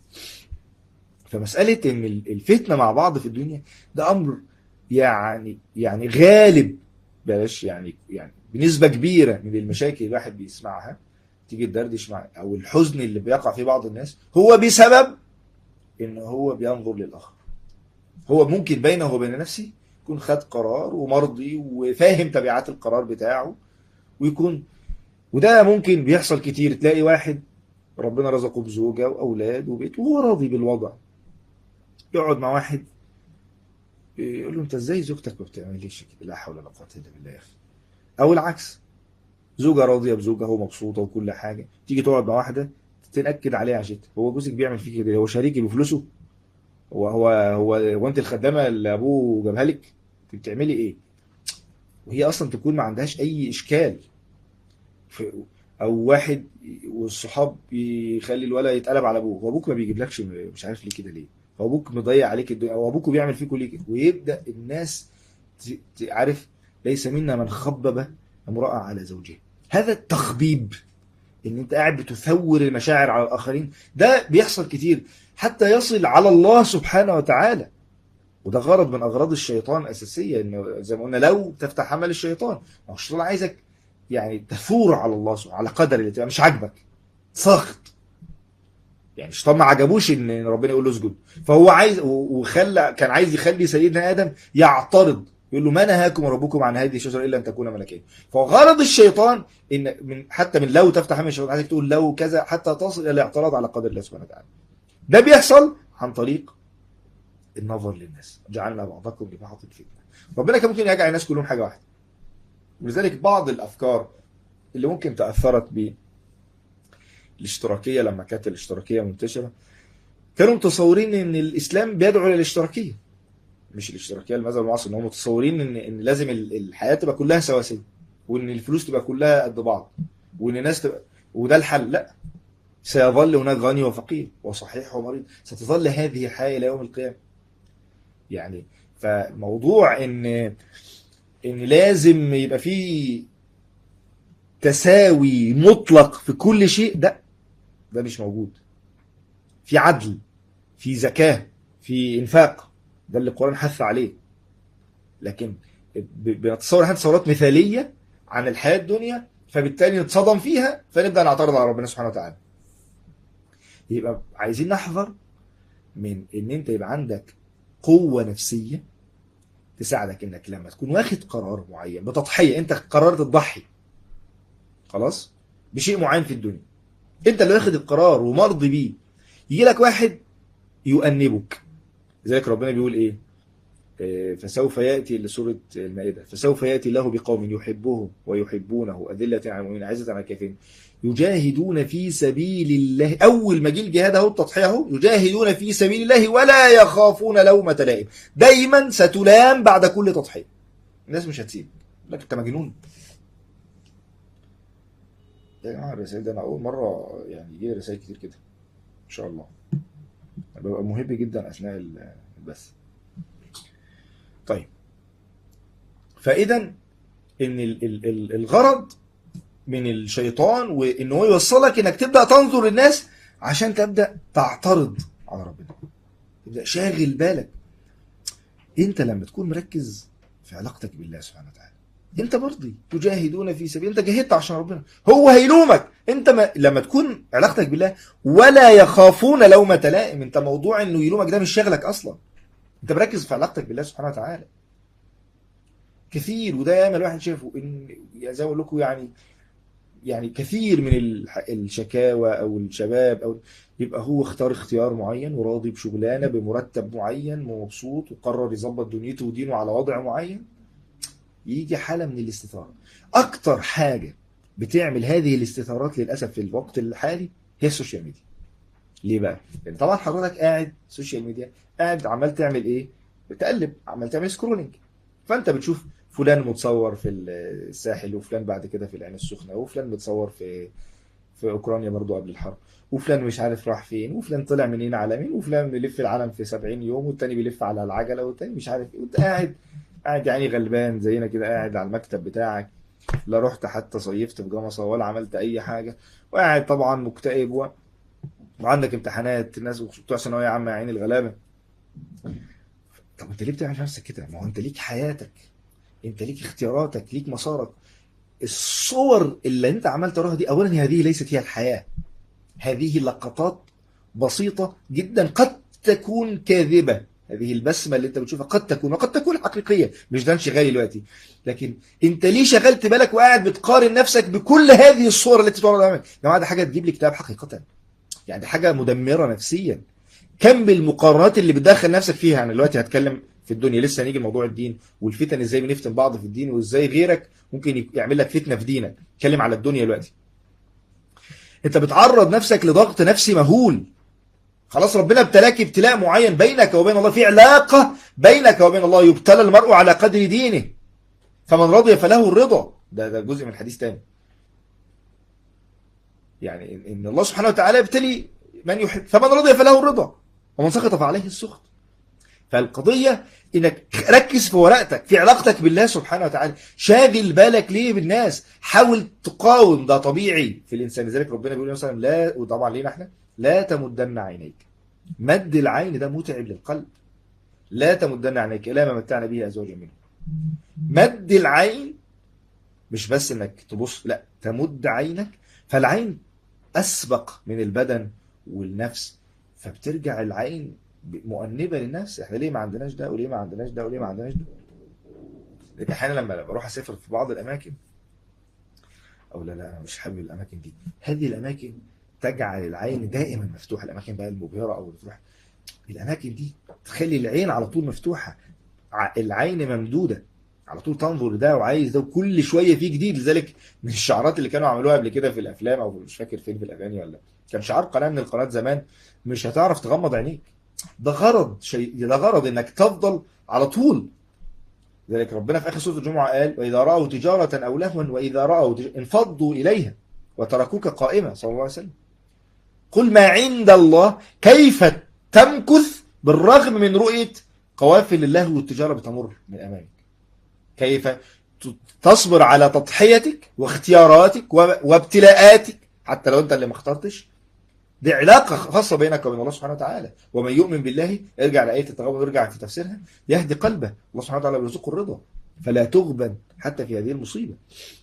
S2: فمساله ان الفتنه مع بعض في الدنيا ده امر يعني يعني غالب بلاش يعني يعني بنسبه كبيره من المشاكل اللي الواحد بيسمعها تيجي تدردش مع او الحزن اللي بيقع فيه بعض الناس هو بسبب ان هو بينظر للاخر هو ممكن بينه وبين نفسه يكون خد قرار ومرضي وفاهم تبعات القرار بتاعه ويكون وده ممكن بيحصل كتير تلاقي واحد ربنا رزقه بزوجه واولاد وبيت وهو راضي بالوضع يقعد مع واحد يقول له انت ازاي زوجتك ما بتعمليش كده لا حول ولا قوه الا بالله يا اخي او العكس زوجة راضية بزوجها هو مبسوطة وكل حاجة تيجي تقعد مع واحدة تنأكد عليها عشان هو جوزك بيعمل فيك كده هو شريكي بفلوسه هو هو هو هو انت الخدامة اللي ابوه جابها لك انت بتعملي ايه وهي اصلا تكون ما عندهاش اي اشكال او واحد والصحاب يخلي الولد يتقلب على ابوه هو ابوك ما بيجيبلكش مش عارف ليه كده ليه هو ابوك مضيع عليك الدنيا او ابوك بيعمل فيكوا ليه كده ويبدا الناس عارف ليس منا من خبب امرأة على زوجها هذا التخبيب ان انت قاعد بتثور المشاعر على الاخرين ده بيحصل كتير حتى يصل على الله سبحانه وتعالى وده غرض من اغراض الشيطان اساسيه انه زي ما قلنا لو تفتح عمل الشيطان هو الشيطان عايزك يعني تثور على الله سبحانه على قدر اللي تبقى مش عاجبك ساخط يعني الشيطان ما عجبوش ان ربنا يقول له اسجد فهو عايز وخلى كان عايز يخلي سيدنا ادم يعترض يقول له ما نهاكم ربكم عن هذه الشجره الا ان تكون ملكين فغرض الشيطان ان من حتى من لو تفتح عمل الشيطان عايزك تقول لو كذا حتى تصل الى الاعتراض على قدر الله سبحانه وتعالى ده بيحصل عن طريق النظر للناس جعلنا بعضكم لبعض فتنه ربنا كان ممكن يجعل الناس كلهم حاجه واحده ولذلك بعض الافكار اللي ممكن تاثرت ب الاشتراكيه لما كانت الاشتراكيه منتشره كانوا متصورين ان الاسلام بيدعو للاشتراكيه مش الاشتراكيه المذهب المعاصر ان هم متصورين ان ان لازم ال- الحياه تبقى كلها سواسيه وان الفلوس تبقى كلها قد بعض وان الناس تبقى وده الحل لا سيظل هناك غني وفقير وصحيح ومريض ستظل هذه الحياه الى يوم القيامه يعني فموضوع ان ان لازم يبقى في تساوي مطلق في كل شيء ده ده مش موجود في عدل في زكاة في إنفاق ده اللي القرآن حث عليه لكن ب- بنتصور احنا تصورات مثالية عن الحياة الدنيا فبالتالي نتصدم فيها فنبدأ نعترض على ربنا سبحانه وتعالى يبقى عايزين نحذر من ان انت يبقى عندك قوة نفسية تساعدك انك لما تكون واخد قرار معين بتضحية انت قررت تضحي خلاص بشيء معين في الدنيا انت اللي واخد القرار ومرضي بيه يجي لك واحد يؤنبك لذلك ربنا بيقول ايه آه، فسوف ياتي لسوره المائده فسوف ياتي الله بقوم يحبهم ويحبونه اذله على المؤمنين عزه على الكافرين يجاهدون في سبيل الله اول ما جه الجهاد اهو التضحيه اهو يجاهدون في سبيل الله ولا يخافون لومه لائم دايما ستلام بعد كل تضحيه الناس مش هتسيب يقول لك انت مجنون يا جماعه الرسائل ده انا اول مره يعني يجي لي رسائل كتير كده ان شاء الله ببقى مهم جدا اثناء ال- البث طيب فاذا ان ال- ال- ال- الغرض من الشيطان وان هو يوصلك انك تبدا تنظر للناس عشان تبدا تعترض على ربنا تبدا شاغل بالك انت لما تكون مركز في علاقتك بالله سبحانه وتعالى انت مرضي تجاهدون في سبيل انت جاهدت عشان ربنا هو هيلومك انت ما... لما تكون علاقتك بالله ولا يخافون لومة لائم انت موضوع انه يلومك ده مش شغلك اصلا انت مركز في علاقتك بالله سبحانه وتعالى كثير وده ياما الواحد شافه ان يعني زي ما اقول لكم يعني يعني كثير من الح- الشكاوى او الشباب او يبقى هو اختار اختيار معين وراضي بشغلانه بمرتب معين ومبسوط وقرر يظبط دنيته ودينه على وضع معين يجي حاله من الاستثاره اكتر حاجه بتعمل هذه الاستثارات للاسف في الوقت الحالي هي السوشيال ميديا ليه بقى؟ لان طبعا حضرتك قاعد سوشيال ميديا قاعد عمال تعمل ايه؟ بتقلب عمال تعمل سكرولنج فانت بتشوف فلان متصور في الساحل وفلان بعد كده في العين السخنه وفلان متصور في في اوكرانيا برضو قبل الحرب وفلان مش عارف راح فين وفلان طلع منين على مين وفلان بيلف العالم في 70 يوم والتاني بيلف على العجله والتاني مش عارف ايه وانت قاعد قاعد يعني غلبان زينا كده قاعد على المكتب بتاعك لا رحت حتى صيفت في جمصة ولا عملت اي حاجه وقاعد طبعا مكتئب و... وعندك امتحانات الناس بتوع ثانويه عامه يا عين الغلابه طب انت ليه بتعمل في نفسك كده؟ ما هو انت ليك حياتك انت ليك اختياراتك ليك مسارك الصور اللي انت عمال تراها دي اولا هذه ليست هي الحياه هذه لقطات بسيطه جدا قد تكون كاذبه هذه البسمه اللي انت بتشوفها قد تكون وقد تكون حقيقيه مش ده انشغالي دلوقتي لكن انت ليه شغلت بالك وقاعد بتقارن نفسك بكل هذه الصور اللي بتتعرض امامك يا جماعه ده حاجه تجيب لي اكتئاب حقيقه يعني دي حاجه مدمره نفسيا كم المقارنات اللي بتدخل نفسك فيها يعني دلوقتي هتكلم في الدنيا لسه هنيجي لموضوع الدين والفتن ازاي بنفتن بعض في الدين وازاي غيرك ممكن يعمل لك فتنه في دينك اتكلم على الدنيا دلوقتي انت بتعرض نفسك لضغط نفسي مهول خلاص ربنا ابتلاك ابتلاء معين بينك وبين الله في علاقه بينك وبين الله يبتلى المرء على قدر دينه فمن رضي فله الرضا ده ده جزء من الحديث تاني يعني إن- ان الله سبحانه وتعالى يبتلي من يحب فمن رضي فله الرضا ومن سخط فعليه السخط فالقضية انك ركز في ورقتك في علاقتك بالله سبحانه وتعالى شاغل بالك ليه بالناس حاول تقاوم ده طبيعي في الانسان لذلك ربنا بيقول مثلا لا وطبعا لينا احنا لا تمدن عينيك مد العين ده متعب للقلب لا تمدن عينيك الى ما متعنا به ازواجا منهم مد العين مش بس انك تبص لا تمد عينك فالعين اسبق من البدن والنفس فبترجع العين مؤنبه للنفس احنا ليه ما عندناش ده وليه ما عندناش ده وليه ما عندناش ده لكن احيانا لما بروح اسافر في بعض الاماكن او لا لا انا مش حابب الاماكن دي هذه الاماكن تجعل العين دائما مفتوحه الاماكن بقى المبهره او المفتوحه الاماكن دي تخلي العين على طول مفتوحه ع- العين ممدوده على طول تنظر ده وعايز ده وكل شويه في جديد لذلك من الشعارات اللي كانوا عملوها قبل كده في الافلام او مش فاكر فين في الاغاني ولا كان شعار قناه من القنوات زمان مش هتعرف تغمض عينيك ده غرض شيء ده غرض انك تفضل على طول لذلك ربنا في اخر سوره الجمعه قال واذا راوا تجاره او لهوا واذا راوا تج... انفضوا اليها وتركوك قائمه صلى الله عليه وسلم قل ما عند الله كيف تمكث بالرغم من رؤيه قوافل اللهو والتجاره بتمر من امامك كيف ت- تصبر على تضحيتك واختياراتك و- وابتلاءاتك حتى لو انت اللي ما اخترتش دي علاقة خاصة بينك وبين الله سبحانه وتعالى ومن يؤمن بالله ارجع لآية التغابن وارجع في تفسيرها يهدي قلبه الله سبحانه وتعالى يرزقه الرضا فلا تغبن حتى في هذه المصيبة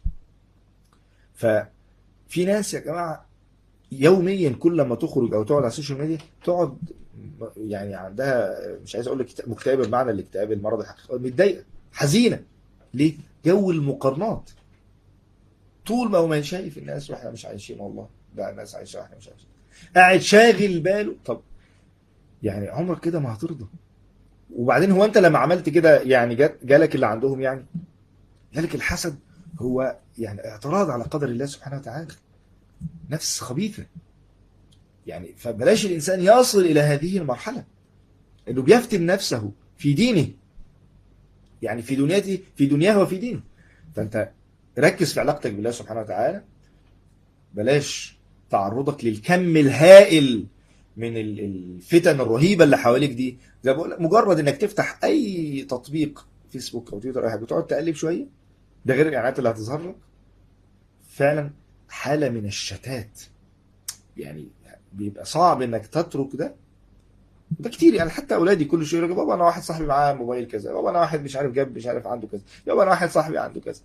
S2: ففي ناس يا جماعة يوميا كل ما تخرج او تقعد على السوشيال ميديا تقعد يعني عندها مش عايز اقول لك مكتئبه بمعنى الاكتئاب المرض الحقيقي متضايقه حزينه ليه؟ جو المقارنات طول ما هو ما شايف الناس واحنا مش عايشين والله ده الناس عايشه واحنا مش عايشين قاعد شاغل باله طب يعني عمرك كده ما هترضى وبعدين هو انت لما عملت كده يعني جات جالك اللي عندهم يعني جالك الحسد هو يعني اعتراض على قدر الله سبحانه وتعالى نفس خبيثه يعني فبلاش الانسان يصل الى هذه المرحله انه بيفتن نفسه في دينه يعني في دنيته في دنياه وفي دينه فانت ركز في علاقتك بالله سبحانه وتعالى بلاش تعرضك للكم الهائل من ال- الفتن الرهيبه اللي حواليك دي زي ما بقول لك، مجرد انك تفتح اي تطبيق فيسبوك او تويتر او اي حاجه وتقعد تقلب شويه ده غير الاعلانات اللي هتظهر لك فعلا حاله من الشتات يعني بيبقى صعب انك تترك ده ده كتير يعني حتى اولادي كل شويه يقول بابا انا واحد صاحبي معاه موبايل كذا بابا انا واحد مش عارف جاب مش عارف عنده كذا بابا انا واحد صاحبي عنده كذا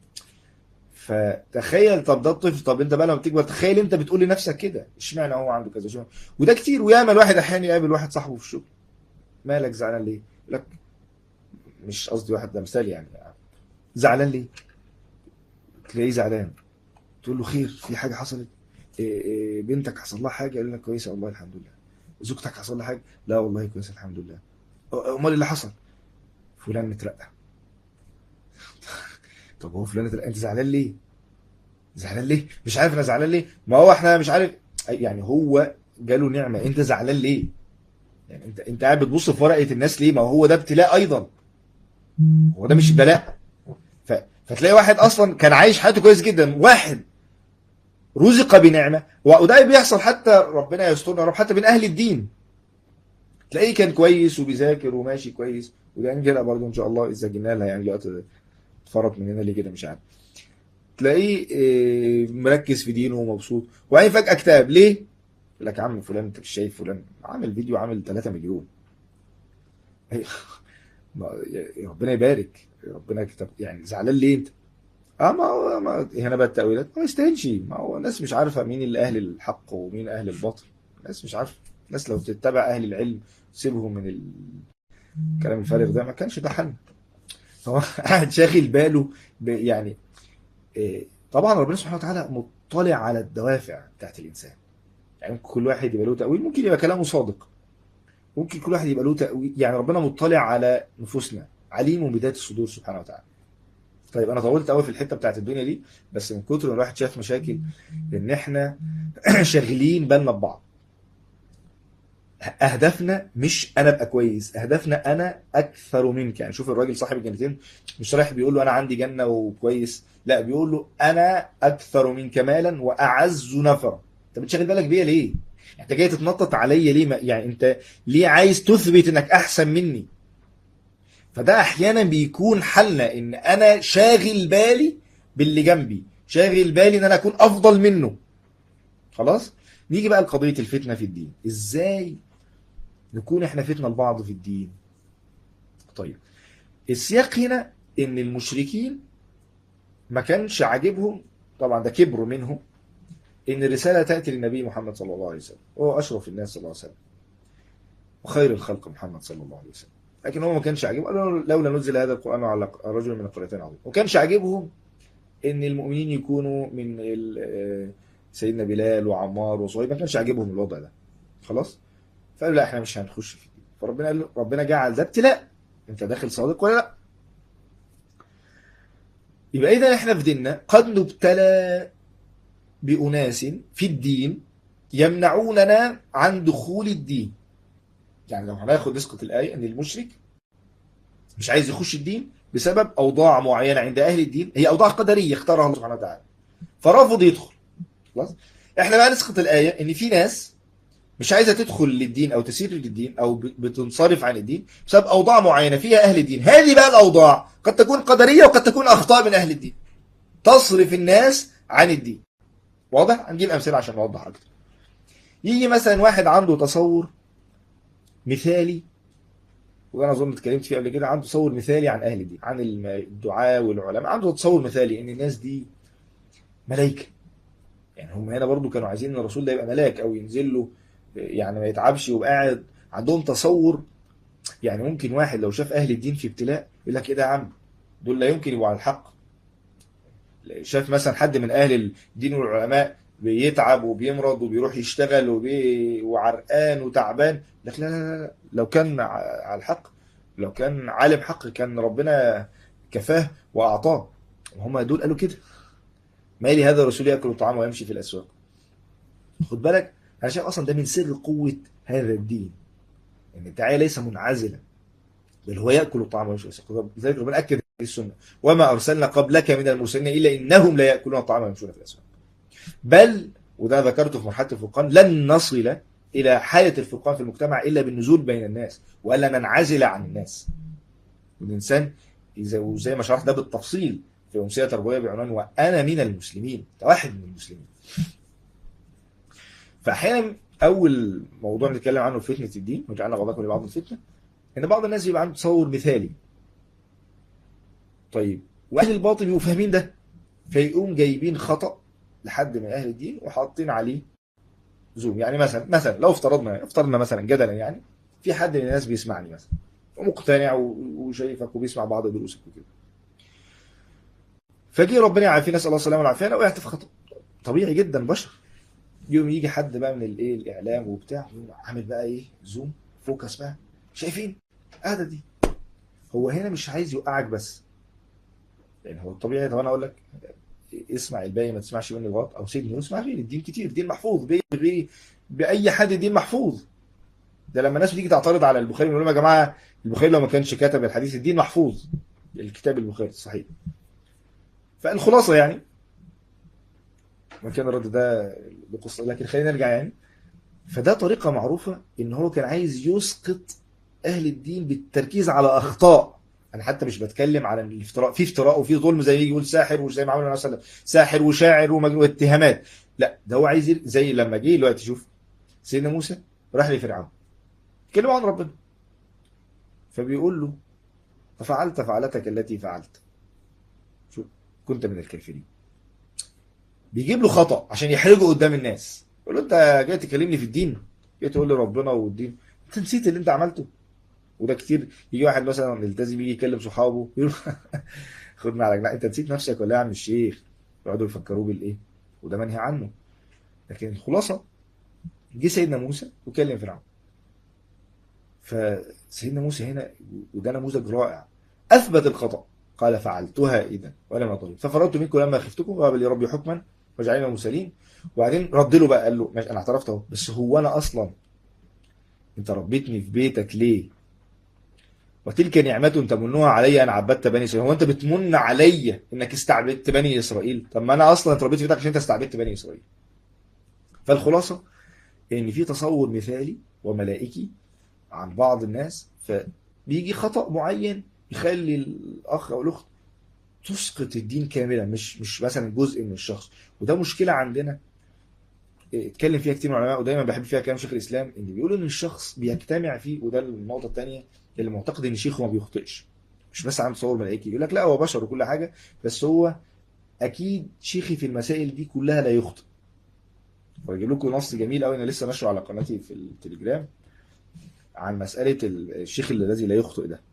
S2: فتخيل طب ده الطفل طب انت بقى لما تكبر تخيل انت بتقول لنفسك كده اشمعنى هو عنده كذا اشمعنى وده كتير وياما الواحد احيانا يقابل واحد صاحبه في الشغل مالك زعلان ليه؟ يقول لك مش قصدي واحد ده مثال يعني زعلان ليه؟ تلاقيه زعلان تقول له خير في حاجه حصلت إيه إيه بنتك حصل لها حاجه يقول لك كويسه والله الحمد لله زوجتك حصل لها حاجه لا والله كويسه الحمد لله أ- امال اللي حصل فلان مترقى طب هو فلان اترقى انت زعلان ليه زعلان ليه مش عارف انا زعلان ليه ما هو احنا مش عارف يعني هو جاله نعمه انت زعلان ليه يعني انت انت قاعد بتبص في ورقه الناس ليه ما هو ده ابتلاء ايضا هو ده مش بلاء ف... فتلاقي واحد اصلا كان عايش حياته كويس جدا واحد رزق بنعمه و- وده بيحصل حتى ربنا يسترنا يا رب حتى من اهل الدين تلاقيه كان كويس وبيذاكر وماشي كويس وده كده برضه ان شاء الله اذا جينا لها يعني الوقت اتفرط مننا ليه كده مش عارف تلاقيه آه، مركز في دينه ومبسوط وبعدين فجأة اكتئب ليه؟ يقول لك يا عم فلان انت مش شايف فلان عامل فيديو عامل 3 مليون ما- يا- ربنا يبارك ربنا كتب يعني زعلان ليه انت؟ اه ما هو ما هنا بقى التأويلات ما يستاهلش ما هو الناس مش عارفة مين اللي أهل الحق ومين أهل الباطل الناس مش عارفة الناس لو تتبع أهل العلم سيبهم من الكلام الفارغ ده ما كانش ده حل هو قاعد شاغل باله ب- يعني إيه، طبعا ربنا سبحانه وتعالى مطلع على الدوافع بتاعت الإنسان يعني ممكن كل واحد يبقى له تأويل ممكن يبقى كلامه صادق ممكن كل واحد يبقى له تأويل يعني ربنا مطلع على نفوسنا عليم بذات الصدور سبحانه وتعالى طيب انا طولت قوي في الحته بتاعت الدنيا دي بس من كتر ما الواحد شاف مشاكل ان احنا شاغلين بالنا ببعض اهدافنا مش انا ابقى كويس اهدافنا انا اكثر منك يعني شوف الراجل صاحب الجنتين مش رايح بيقول له انا عندي جنه وكويس لا بيقول له انا اكثر منك مالا واعز نفرا انت بتشغل بالك بيا ليه انت جاي تتنطط عليا ليه ما- يعني انت ليه عايز تثبت انك احسن مني فده احيانا بيكون حلنا ان انا شاغل بالي باللي جنبي شاغل بالي ان انا اكون افضل منه خلاص نيجي بقى لقضيه الفتنه في الدين ازاي نكون احنا فتنه لبعض في الدين طيب السياق هنا ان المشركين ما كانش عاجبهم طبعا ده كبر منهم ان الرساله تاتي للنبي محمد صلى الله عليه وسلم هو اشرف الناس صلى الله عليه وسلم وخير الخلق محمد صلى الله عليه وسلم لكن هو ما كانش عاجبهم قالوا لولا نزل هذا القرآن على رجل من القريتين عظيم وما كانش عاجبهم ان المؤمنين يكونوا من ال- آه، سيدنا بلال وعمار وصهيب ما كانش عاجبهم الوضع ده خلاص فقالوا لا احنا مش هنخش في دي فربنا قال له- ربنا جعل ده ابتلاء انت داخل صادق ولا لا يبقى اذا احنا في ديننا قد نبتلى بأناس في الدين يمنعوننا عن دخول الدين يعني لو هناخد نسقة الآية ان المشرك مش عايز يخش الدين بسبب اوضاع معينة عند اهل الدين هي اوضاع قدرية اختارها الله سبحانه وتعالى فرفض يدخل خلاص احنا بقى نسقط الآية ان في ناس مش عايزة تدخل للدين او تسير للدين او بتنصرف عن الدين بسبب اوضاع معينة فيها اهل الدين هذه بقى الاوضاع قد تكون قدرية وقد تكون اخطاء من اهل الدين تصرف الناس عن الدين واضح هنجيب امثله عشان نوضح اكتر يجي مثلا واحد عنده تصور مثالي وانا اظن اتكلمت فيه قبل كده عنده تصور مثالي عن اهل الدين عن الدعاء والعلماء عنده تصور مثالي ان الناس دي ملائكه يعني هم هنا برضو كانوا عايزين ان الرسول ده يبقى ملاك او ينزل له يعني ما يتعبش ويبقى قاعد عندهم تصور يعني ممكن واحد لو شاف اهل الدين في ابتلاء يقول لك ايه ده يا عم دول لا يمكن يبقوا على الحق شاف مثلا حد من اهل الدين والعلماء بيتعب وبيمرض وبيروح يشتغل وبي... وعرقان وتعبان لك لا لا لا لو كان على الحق لو كان عالم حق كان ربنا كفاه واعطاه هم دول قالوا كده مالي هذا الرسول ياكل الطعام ويمشي في الاسواق خد بالك انا شايف اصلا ده من سر قوه هذا الدين ان الداعيه ليس منعزلا بل هو ياكل الطعام ويمشي في الاسواق لذلك ربنا اكد السنه وما ارسلنا قبلك من المرسلين الا انهم لا ياكلون الطعام ويمشون في الاسواق بل وده ذكرته في مرحله الفرقان لن نصل الى حاله الفرقان في المجتمع الا بالنزول بين الناس والا ننعزل عن الناس الانسان اذا زي ما شرحت ده بالتفصيل في امسيه تربويه بعنوان وانا من المسلمين ده واحد من المسلمين فاحيانا اول موضوع نتكلم عنه في فتنه الدين وجعلنا غضاكم لبعض الفتنه ان بعض الناس يبقى عنده تصور مثالي طيب واهل الباطل بيبقوا فاهمين ده فيقوم جايبين خطأ لحد من اهل الدين وحاطين عليه زوم يعني مثلا مثلا لو افترضنا افترضنا مثلا جدلا يعني في حد من الناس بيسمعني مثلا ومقتنع وشايفك وبيسمع بعض دروسك وكده فجي ربنا يعافينا نسال الله السلامه والعافيه لو وقعت في خطأ طبيعي جدا بشر يوم يجي حد بقى من الايه الاعلام وبتاع يقوم عامل بقى ايه زوم فوكس بقى شايفين ادي دي هو هنا مش عايز يوقعك بس يعني هو الطبيعي طب انا اقول لك اسمع الباقي ما تسمعش مني غلط او سيبني واسمع غيري الدين كتير الدين محفوظ بغيري باي حد الدين محفوظ ده لما الناس بتيجي تعترض على البخاري بيقول لهم يا جماعه البخاري لو ما كانش كتب الحديث الدين محفوظ الكتاب البخاري الصحيح فالخلاصه يعني ما كان الرد ده بقصه لكن خلينا نرجع يعني فده طريقه معروفه ان هو كان عايز يسقط اهل الدين بالتركيز على اخطاء انا حتى مش بتكلم على الافتراء في افتراء وفي ظلم زي يجي يقول ساحر وزي ما عملوا مثلا ساحر وشاعر واتهامات لا ده هو عايز زي لما جه دلوقتي شوف سيدنا موسى راح لفرعون كلمه عن ربنا فبيقول له ففعلت فعلتك التي فعلت شوف كنت من الكافرين بيجيب له خطأ عشان يحرجه قدام الناس يقول له انت جاي تكلمني في الدين جاي تقول لي ربنا والدين انت نسيت اللي انت عملته وده كتير يجي واحد مثلا ملتزم يجي يكلم صحابه يقول خد معلك لا انت نسيت نفسك ولا يا عم الشيخ يقعدوا يفكروه بالايه وده منهي عنه لكن الخلاصه جه سيدنا موسى وكلم فرعون فسيدنا موسى هنا وده نموذج رائع اثبت الخطا قال فعلتها اذا ولم اضل ففررت منكم لما خفتكم وهب لي ربي حكما وجعلنا مرسلين وبعدين رد له بقى قال له ماشي انا اعترفت اهو بس هو انا اصلا انت ربيتني في بيتك ليه وتلك نعمة تمنها علي ان عبدت بني اسرائيل هو انت بتمن عليا انك استعبدت بني اسرائيل طب ما انا اصلا اتربيت في بيتك عشان انت استعبدت بني اسرائيل فالخلاصه ان في تصور مثالي وملائكي عن بعض الناس فبيجي خطأ معين يخلي الاخ او الاخت تسقط الدين كاملا مش مش مثلا جزء من الشخص وده مشكله عندنا اتكلم فيها كتير من العلماء ودايما بحب فيها كلام شيخ الاسلام ان بيقولوا ان الشخص بيجتمع فيه وده النقطه الثانيه اللي معتقد ان شيخه ما بيخطئش مش بس عنده تصور ملائكي يقول لك لا هو بشر وكل حاجه بس هو اكيد شيخي في المسائل دي كلها لا يخطئ واجيب لكم نص جميل قوي انا لسه نشره على قناتي في التليجرام عن مساله الشيخ الذي لا يخطئ ده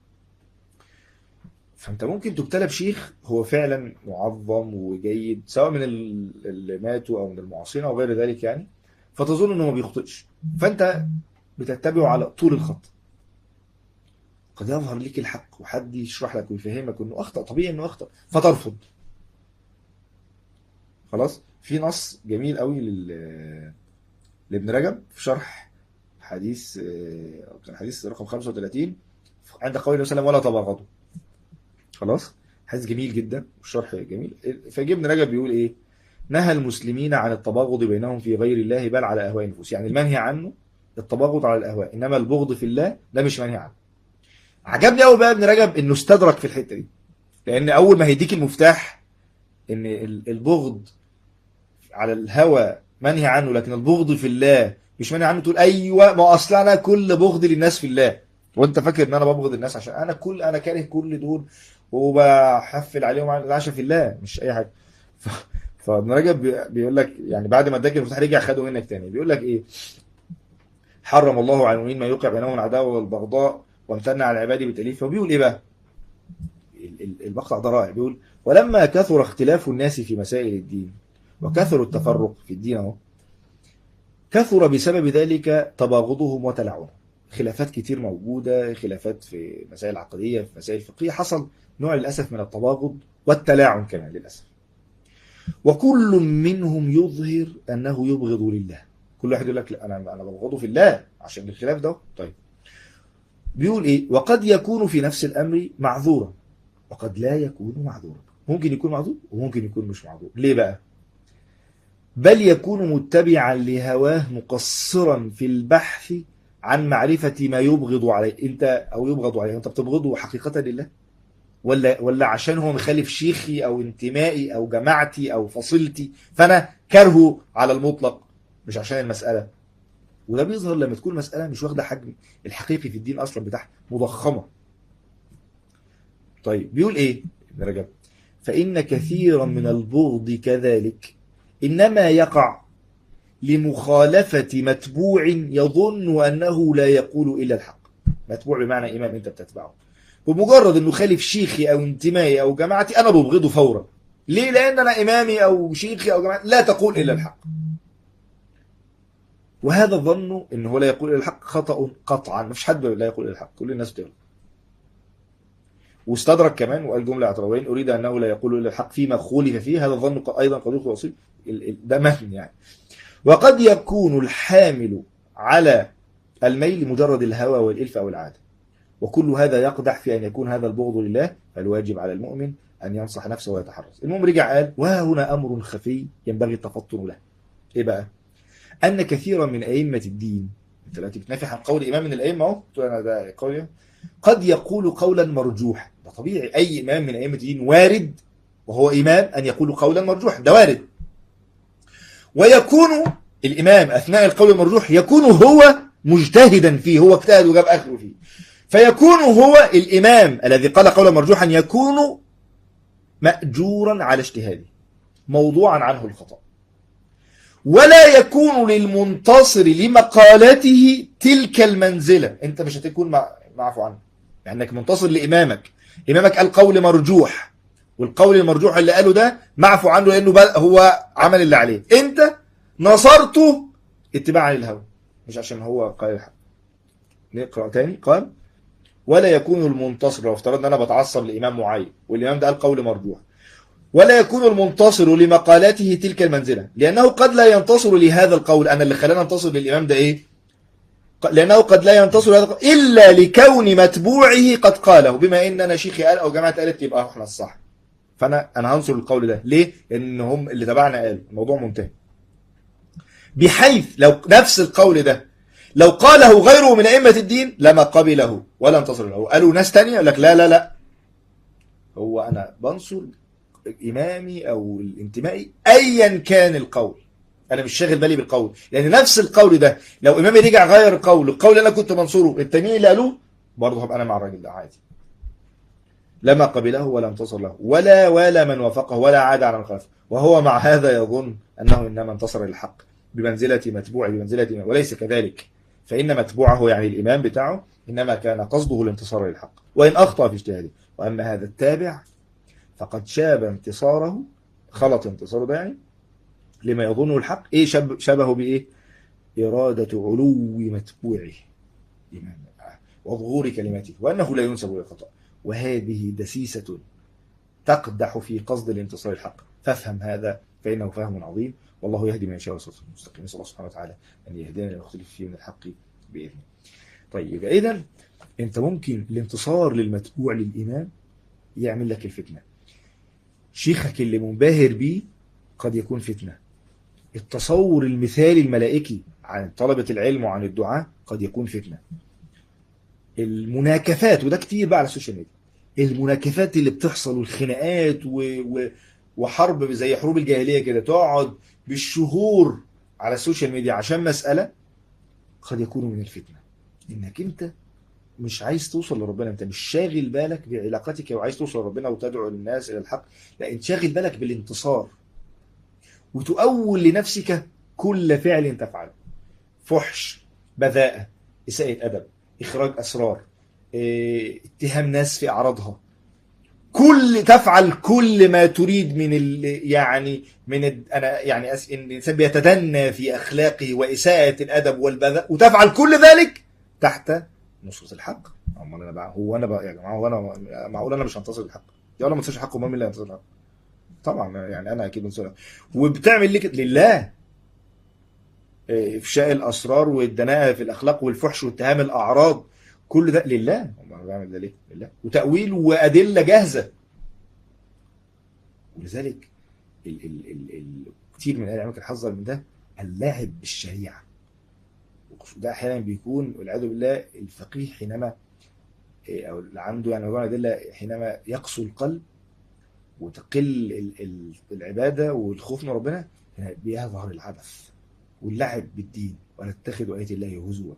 S2: فانت ممكن تبتلى بشيخ هو فعلا معظم وجيد سواء من اللي ماتوا او من المعاصرين او غير ذلك يعني فتظن انه ما بيخطئش فانت بتتبعه على طول الخط قد يظهر لك الحق وحد يشرح لك ويفهمك انه اخطا طبيعي انه اخطا فترفض خلاص في نص جميل قوي لل لابن رجب في شرح حديث آه، كان حديث رقم 35 عند قول النبي صلى الله عليه وسلم ولا تباغضوا خلاص حديث جميل جدا والشرح جميل فجه ابن رجب بيقول ايه نهى المسلمين عن التباغض بينهم في غير الله بل على اهواء النفوس يعني المنهي عنه التباغض على الاهواء انما البغض في الله ده مش منهي عنه عجبني قوي بقى ابن رجب انه استدرك في الحته دي لان اول ما هيديك المفتاح ان ال- البغض على الهوى منهي عنه لكن البغض في الله مش منهي عنه تقول ايوه ما اصل انا كل بغض للناس في الله وانت فاكر ان انا ببغض الناس عشان انا كل انا كاره كل دول وبحفل عليهم عشان في الله مش اي حاجه ف... فابن رجب بي- بيقول لك يعني بعد ما اداك المفتاح رجع خده منك تاني بيقول لك ايه حرم الله على المؤمنين ما يوقع بينهم العداوه والبغضاء وامتنع على العباد بالتاليف فبيقول ايه بقى ال- ال- المقطع ده رائع بيقول ولما كثر اختلاف الناس في مسائل الدين وكثر التفرق في الدين اهو كثر بسبب ذلك تباغضهم وتلعنهم خلافات كتير موجودة خلافات في مسائل عقدية في مسائل فقهية حصل نوع للأسف من التباغض والتلاعن كمان للأسف وكل منهم يظهر أنه يبغض لله كل واحد يقول لك لا أنا أنا ببغضه في الله عشان الخلاف ده طيب بيقول إيه وقد يكون في نفس الأمر معذورا وقد لا يكون معذورا ممكن يكون معذور وممكن يكون مش معذور ليه بقى بل يكون متبعا لهواه مقصرا في البحث عن معرفة ما يبغض عليه انت او يبغض عليه انت بتبغضه حقيقة لله ولا ولا عشان هو مخالف شيخي او انتمائي او جماعتي او فصيلتي فانا كرهه على المطلق مش عشان المسألة وده بيظهر لما تكون المسألة مش واخدة حجم الحقيقي في الدين اصلا بتاعها مضخمة طيب بيقول ايه ابن رجب فإن كثيرا من البغض كذلك إنما يقع لمخالفة متبوع يظن أنه لا يقول إلا الحق متبوع بمعنى إمام أنت بتتبعه بمجرد أنه خالف شيخي أو انتمائي أو جماعتي أنا ببغضه فورا ليه؟ لأن أنا إمامي أو شيخي أو جماعتي لا تقول إلا الحق وهذا الظن أنه هو لا يقول إلا الحق خطأ قطعا مفيش حد لا يقول إلا الحق كل الناس بتغلط واستدرك كمان وقال جملة اعتراضين أريد أنه لا يقول إلا الحق فيما خولف فيه هذا الظن أيضا قد يخطئ وصيب ال- ال- ده متن يعني وقد يكون الحامل على الميل مجرد الهوى والإلف أو العادة وكل هذا يقدح في أن يكون هذا البغض لله فالواجب على المؤمن أن ينصح نفسه ويتحرز المهم رجع قال وها هنا أمر خفي ينبغي التفطن له إيه بقى أن كثيرا من أئمة الدين أنت دلوقتي بتنافح عن قول إمام من الأئمة أهو تقول أنا ده قولي قد يقول قولا مرجوحا ده طبيعي أي إمام من أئمة الدين وارد وهو إمام أن يقول قولا مرجوحا ده وارد ويكون الإمام أثناء القول المرجوح يكون هو مجتهدا فيه هو اجتهد وجاب آخره فيه فيكون هو الإمام الذي قال قولا مرجوحا يكون مأجورا على اجتهاده موضوعا عنه الخطأ ولا يكون للمنتصر لمقالته تلك المنزلة انت مش هتكون مع- معفو عنه يعني انك منتصر لإمامك إمامك قال قول مرجوح والقول المرجوح اللي قاله ده معفو عنه لأنه بل هو عمل اللي عليه انت نصرته اتباعا للهوى مش عشان هو قال الحق نقرأ تاني قال ولا يكون المنتصر لو افترضنا انا بتعصب لامام معين والامام ده قال قول مرجوح ولا يكون المنتصر لمقالاته تلك المنزله لانه قد لا ينتصر لهذا القول انا اللي خلاني انتصر للامام ده ايه ق- لانه قد لا ينتصر لهذا القول الا لكون متبوعه قد قاله بما ان انا شيخي قال او جماعه قالت يبقى احنا الصح فانا انا هنصر القول ده ليه لان هم اللي تبعنا قالوا الموضوع منتهي بحيث لو نفس القول ده لو قاله غيره من أئمة الدين لما قبله ولا انتصر له قالوا ناس تانية يقول لك لا لا لا هو أنا بنصر إمامي أو الانتمائي أيا كان القول أنا مش شاغل بالي بالقول لأن نفس القول ده لو إمامي رجع غير القول القول اللي أنا كنت منصوره التانيين اللي قالوه برضه هبقى أنا مع الراجل ده عادي لما قبله ولا انتصر له ولا ولا من وافقه ولا عاد على من خالفه وهو مع هذا يظن أنه إنما انتصر للحق بمنزلة متبوع بمنزلة إمام وليس كذلك فإن متبوعه يعني الإمام بتاعه إنما كان قصده الانتصار للحق وإن أخطأ في اجتهاده وأما هذا التابع فقد شاب انتصاره خلط انتصاره ده يعني لما يظنه الحق إيه شب شبهه بإيه إرادة علو متبوعه إمام وظهور كلماته وأنه لا ينسب إلى الخطأ وهذه دسيسة تقدح في قصد الانتصار الحق فافهم هذا فإنه فهم عظيم والله يهدي من يشاء صراطا مستقيم نسأل الله سبحانه وتعالى أن يهدينا لما اختلف فيه من الحق باذنه طيب يبقى اذا انت ممكن الانتصار للمتبوع للامام يعمل لك الفتنه شيخك اللي منبهر بيه قد يكون فتنه التصور المثالي الملائكي عن طلبة العلم وعن الدعاء قد يكون فتنة المناكفات وده كتير بقى على السوشيال ميديا المناكفات اللي بتحصل والخناقات و... و... وحرب زي حروب الجاهلية كده تقعد بالشهور على السوشيال ميديا عشان مسألة قد يكون من الفتنة انك انت مش عايز توصل لربنا انت مش شاغل بالك بعلاقتك وعايز توصل لربنا وتدعو الناس الى الحق لا انت شاغل بالك بالانتصار وتؤول لنفسك كل فعل تفعله فحش بذاءة إساءة أدب إخراج أسرار إيه، اتهام ناس في أعراضها كل تفعل كل ما تريد من ال يعني من ال انا يعني أس ان الانسان بيتدنى في اخلاقه واساءه الادب والبذاء وتفعل كل ذلك تحت نصرة الحق امال انا بقى هو انا بقى يا جماعه هو انا معقول انا مش هنتصر الحق يا ولا ما انتصرش الحق امال مين اللي هينتصر الحق طبعا يعني انا اكيد منتصر وبتعمل ليه كده لله إيه، افشاء الاسرار والدناءه في الاخلاق والفحش واتهام الاعراض كل ده لله امال انا بعمل ده ليه لله وتاويل وادله جاهزه ولذلك ال ال ال ال كتير من اهل العلم كان حذر من ده اللعب بالشريعه ده احيانا بيكون والعياذ بالله الفقيه حينما إيه، او اللي عنده يعني موضوع الادله حينما يقسو القلب وتقل ال- ال- العباده والخوف من ربنا هنا بيظهر العبث واللعب بالدين ونتخذ ايات الله هزوا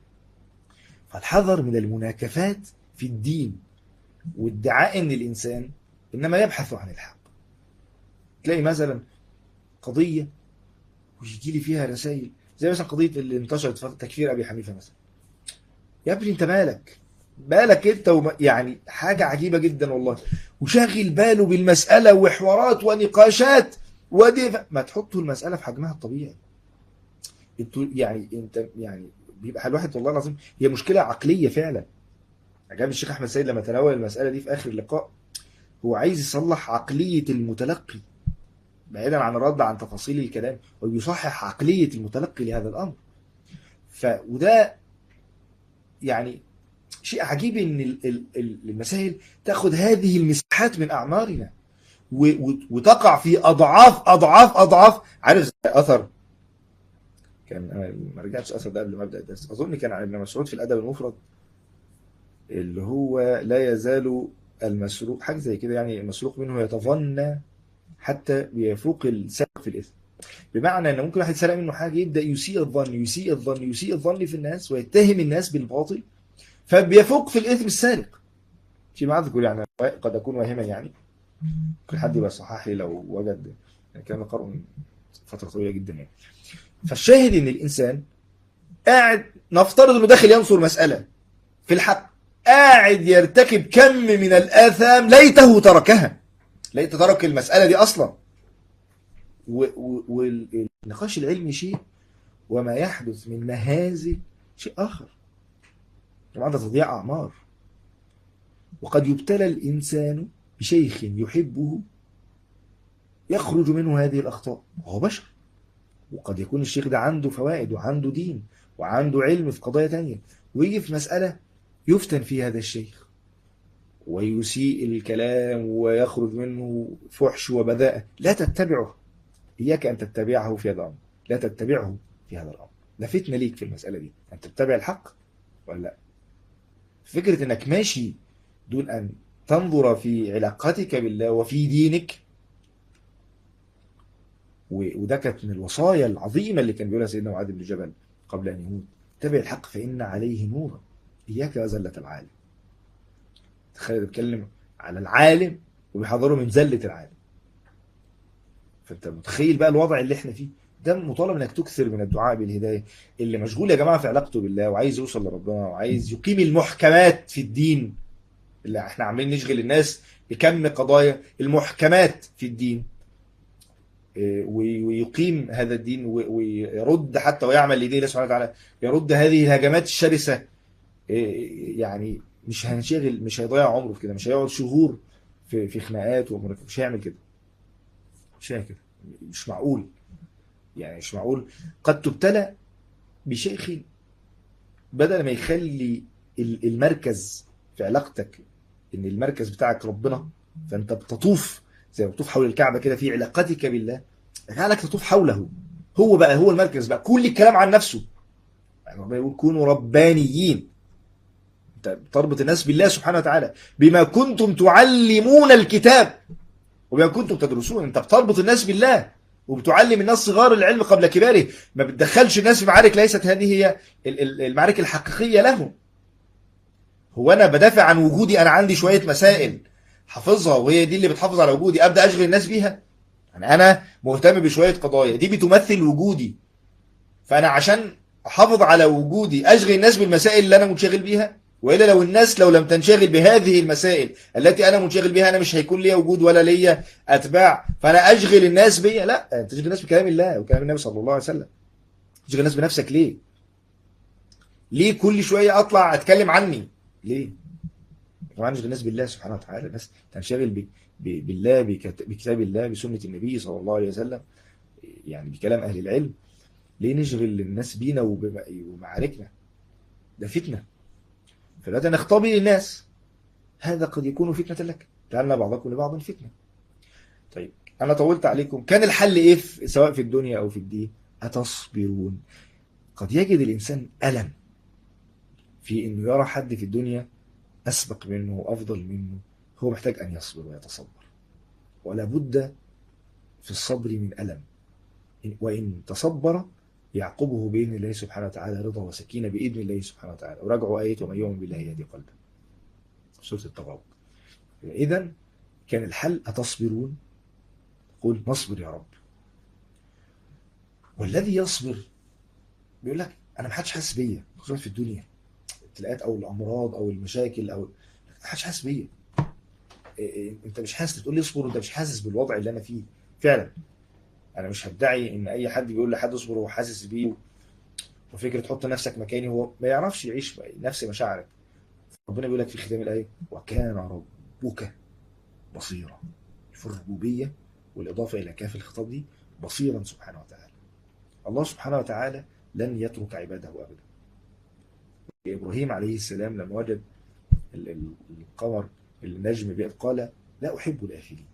S2: فالحذر من المناكفات في الدين وادعاء ان الانسان انما يبحث عن الحق تلاقي مثلا قضيه ويجي لي فيها رسائل زي مثلا قضيه اللي انتشرت في تكفير ابي حنيفه مثلا يا ابني انت مالك بالك انت وما يعني حاجه عجيبه جدا والله وشاغل باله بالمساله وحوارات ونقاشات ودي ما تحطوا المساله في حجمها الطبيعي انتوا يعني انت يعني بيبقى الواحد والله العظيم هي مشكله عقليه فعلا عجبني الشيخ احمد سيد لما تناول المساله دي في اخر اللقاء هو عايز يصلح عقليه المتلقي بعيدا عن الرد عن تفاصيل الكلام ويصحح عقليه المتلقي لهذا الامر ف وده يعني شيء عجيب ان ال- ال- ال- المسائل تاخذ هذه المساحات من اعمارنا و- و- وتقع في اضعاف اضعاف اضعاف عارف زي اثر كان انا ما رجعتش اثر ده قبل ما ابدا الدرس اظن كان عن ابن مسعود في الادب المفرد اللي هو لا يزال المسروق حاجه زي كده يعني المسروق منه يتظنى حتى يفوق السارق في الاثم بمعنى ان ممكن واحد سرق منه حاجه يبدا يسيء الظن يسيء الظن يسيء الظن في الناس ويتهم الناس بالباطل فبيفوق في الاثم السارق فيما اذكر يعني قد اكون واهما يعني كل حد يبقى صحح لي لو وجد يعني كان قرأ من فتره طويله جدا يعني فالشاهد ان الانسان قاعد نفترض انه داخل ينصر مساله في الحق قاعد يرتكب كم من الاثام ليته تركها ليت ترك المساله دي اصلا و- و- والنقاش العلمي شيء وما يحدث من مهازل شيء اخر طبعا ده تضييع اعمار وقد يبتلى الانسان بشيخ يحبه يخرج منه هذه الاخطاء وهو بشر وقد يكون الشيخ ده عنده فوائد وعنده دين وعنده علم في قضايا تانية ويجي في مسألة يفتن في هذا الشيخ ويسيء الكلام ويخرج منه فحش وبذاءة لا تتبعه إياك أن تتبعه في هذا الأمر لا تتبعه في هذا الأمر ده فتنة ليك في المسألة دي أن تتبع الحق ولا لا فكرة أنك ماشي دون أن تنظر في علاقتك بالله وفي دينك و- وده كانت من الوصايا العظيمة اللي كان بيقولها سيدنا معاذ بن جبل قبل أن يموت اتبع الحق فإن عليه نورا إياك وزلة العالم تخيل بيتكلم على العالم وبيحذره من زلة العالم فأنت متخيل بقى الوضع اللي احنا فيه ده مطالب انك تكثر من الدعاء بالهدايه اللي مشغول يا جماعه في علاقته بالله وعايز يوصل لربنا وعايز يقيم المحكمات في الدين اللي احنا عاملين نشغل الناس بكم قضايا المحكمات في الدين إيه، وي- ويقيم هذا الدين و- ويرد حتى ويعمل لدين الله سبحانه وتعالى يرد هذه الهجمات الشرسة إيه، يعني مش هنشغل مش هيضيع عمره في كده مش هيقعد شهور في في خناقات ومناكفات مش هيعمل كده مش هيعمل كده مش معقول يعني مش معقول قد تبتلى بشيخ بدل ما يخلي ال- المركز في علاقتك ان المركز بتاعك ربنا فانت بتطوف زي ما بتطوف حول الكعبه كده في علاقتك بالله جعلك تطوف حوله هو بقى هو المركز بقى كل الكلام عن نفسه يعني ربنا يقول كونوا ربانيين انت بتربط الناس بالله سبحانه وتعالى بما كنتم تعلمون الكتاب وبما كنتم تدرسون انت بتربط الناس بالله وبتعلم الناس صغار العلم قبل كباره ما بتدخلش الناس في معارك ليست هذه هي ال- ال- المعارك الحقيقية لهم هو انا بدافع عن وجودي انا عندي شوية مسائل حافظها وهي دي اللي بتحافظ على وجودي ابدا اشغل الناس بيها يعني انا مهتم بشوية قضايا دي بتمثل وجودي فانا عشان احافظ على وجودي اشغل الناس بالمسائل اللي انا منشغل بيها والا لو الناس لو لم تنشغل بهذه المسائل التي انا منشغل بها انا مش هيكون ليا وجود ولا ليا اتباع فانا اشغل الناس بيا لا انت تشغل الناس بكلام الله وكلام النبي صلى الله عليه وسلم تشغل الناس بنفسك ليه ليه كل شويه اطلع اتكلم عني ليه طبعا نشغل الناس بالله سبحانه وتعالى الناس تنشغل ب... ب... بالله بكت... بكتاب الله بسنه النبي صلى الله عليه وسلم يعني بكلام اهل العلم ليه نشغل الناس بينا وبم... ومعاركنا ده فتنه فلا نختبر الناس هذا قد يكون فتنة لك جعلنا بعضكم لبعض فتنة طيب أنا طولت عليكم كان الحل إيه في سواء في الدنيا أو في الدين أتصبرون قد يجد الإنسان ألم في إنه يرى حد في الدنيا أسبق منه وأفضل منه هو محتاج أن يصبر ويتصبر ولا بد في الصبر من ألم وإن تصبر يعقبه بإذن الله سبحانه وتعالى رضا وسكينة بإذن الله سبحانه وتعالى وراجعوا آية ومن يؤمن بالله يهدي قلبه سورة التغابن إذا كان الحل أتصبرون قل نصبر يا رب والذي يصبر بيقول لك أنا ما حدش حاسس بيا خصوصا في الدنيا الابتلاءات أو الأمراض أو المشاكل أو ما حدش حاسس بيا أنت مش حاسس تقول لي اصبر أنت مش حاسس بالوضع اللي أنا فيه فعلا انا مش هدعي ان اي حد بيقول لحد اصبر هو حاسس بيه وفكره تحط نفسك مكاني هو ما يعرفش يعيش نفس مشاعرك ربنا بيقول لك في ختام الايه وكان ربك بصيرا في الربوبيه والاضافه الى كاف الخطاب دي بصيرا سبحانه وتعالى الله سبحانه وتعالى لن يترك عباده ابدا ابراهيم عليه السلام لما وجد القمر النجم بيد قال لا احب الافلين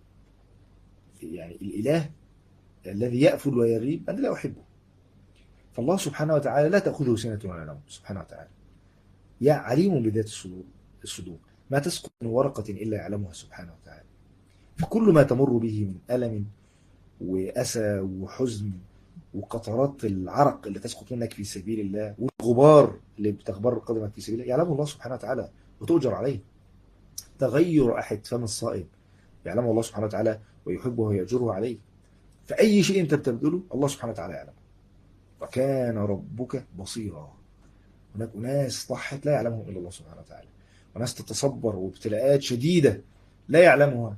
S2: يعني الاله الذي يأفل ويغيب أنا لا أحبه فالله سبحانه وتعالى لا تأخذه سنة ولا نوم سبحانه وتعالى يا عليم بذات الصدور الصدور ما تسقط من ورقة إلا يعلمها سبحانه وتعالى فكل ما تمر به من ألم وأسى وحزن وقطرات العرق اللي تسقط منك في سبيل الله والغبار اللي بتغبر قدمك في سبيل الله يعلمه الله سبحانه وتعالى وتؤجر عليه تغير أحد فم الصائم يعلمه الله سبحانه وتعالى ويحبه ويأجره عليه فأي شيء أنت بتبذله الله سبحانه وتعالى يعلم وكان ربك بصيرا هناك أناس ضحت لا يعلمهم إلا الله سبحانه وتعالى وناس تتصبر وابتلاءات شديدة لا يعلمها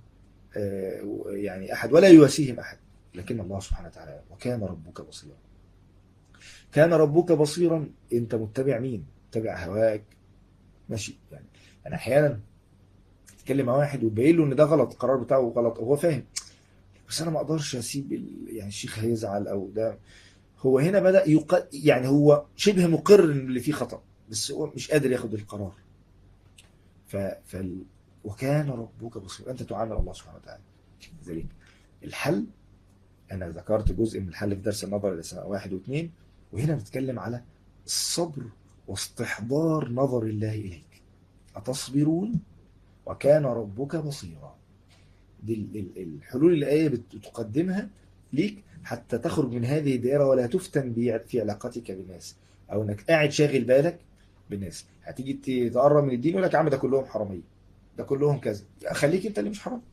S2: يعني أحد ولا يواسيهم أحد لكن الله سبحانه وتعالى وكان ربك بصيرا كان ربك بصيرا أنت متبع مين متبع هواك ماشي يعني أنا أحيانا تتكلم مع واحد وتبين له ان ده غلط القرار بتاعه غلط وهو فاهم بس انا ما اقدرش اسيب ال... يعني الشيخ هيزعل او ده هو هنا بدا يق... يعني هو شبه مقر ان اللي فيه خطا بس هو مش قادر ياخد القرار ف... فال... وكان ربك بصيرا انت تعامل الله سبحانه وتعالى ذلك الحل انا ذكرت جزء من الحل في درس النظر لسنه واحد واثنين وهنا بنتكلم على الصبر واستحضار نظر الله اليك اتصبرون وكان ربك بصيرا دي الحلول اللي الآية بتقدمها ليك حتى تخرج من هذه الدائرة ولا تفتن في علاقتك بالناس أو أنك قاعد شاغل بالك بالناس هتيجي تقرب من الدين يقول لك يا عم ده كلهم حرامية ده كلهم كذا خليك أنت اللي مش حرام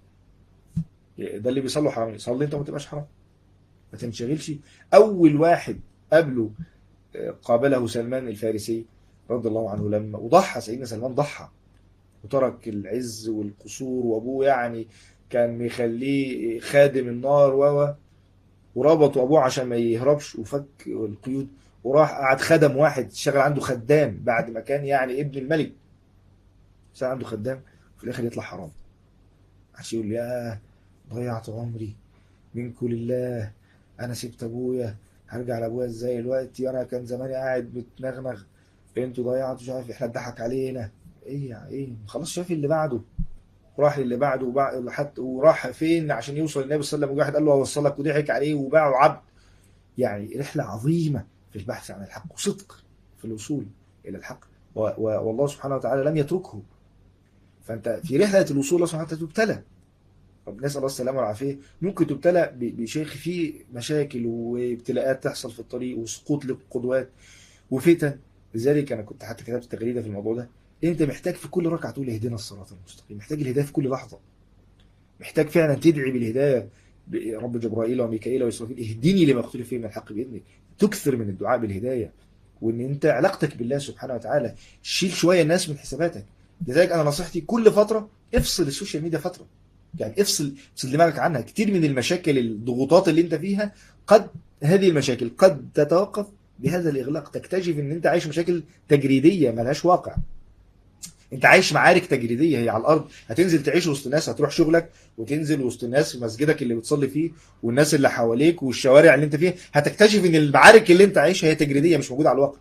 S2: ده اللي بيصلوا حرامية صلي أنت وما تبقاش حرام ما تنشغلش أول واحد قبله قابله سلمان الفارسي رضي الله عنه لما وضحى سيدنا سلمان ضحى وترك العز والقصور وابوه يعني كان مخليه خادم النار و وربطوا ابوه عشان ما يهربش وفك القيود وراح قعد خدم واحد شغل عنده خدام بعد ما كان يعني ابن الملك صار عنده خدام في الاخر يطلع حرام عشان يقول يا ضيعت عمري منكم لله انا سبت ابويا هرجع لابويا ازاي دلوقتي انا كان زماني قاعد متنغنغ انتوا ضيعتوا مش عارف احنا اتضحك علينا ايه يعني ايه خلاص شاف اللي بعده راح اللي بعده وبع... حتى وراح فين عشان يوصل للنبي صلى الله عليه وسلم واحد قال له اوصلك وضحك عليه وباعه عبد يعني رحله عظيمه في البحث عن الحق وصدق في الوصول الى الحق و... و... والله سبحانه وتعالى لم يتركه فانت في رحله الوصول الله سبحانه وتعالى تبتلى طب نسال الله السلامه والعافيه ممكن تبتلى ب... بشيخ فيه مشاكل وابتلاءات تحصل في الطريق وسقوط للقدوات وفتن لذلك انا كنت حتى كتبت تغريده في الموضوع ده انت محتاج في كل ركعه تقول اهدنا الصراط المستقيم محتاج الهدايه في كل لحظه محتاج فعلا تدعي بالهدايه رب جبرائيل وميكائيل واسرافيل اهدني لما اختلف فيه من الحق باذنك تكثر من الدعاء بالهدايه وان انت علاقتك بالله سبحانه وتعالى شيل شويه الناس من حساباتك لذلك انا نصيحتي كل فتره افصل السوشيال ميديا فتره يعني افصل افصل دماغك عنها كتير من المشاكل الضغوطات اللي انت فيها قد هذه المشاكل قد تتوقف بهذا الاغلاق تكتشف ان انت عايش مشاكل تجريديه ملهاش واقع انت عايش معارك تجريديه هي على الارض هتنزل تعيش وسط ناس هتروح شغلك وتنزل وسط الناس في مسجدك اللي بتصلي فيه والناس اللي حواليك والشوارع اللي انت فيها هتكتشف ان المعارك اللي انت عايشها هي تجريديه مش موجوده على الواقع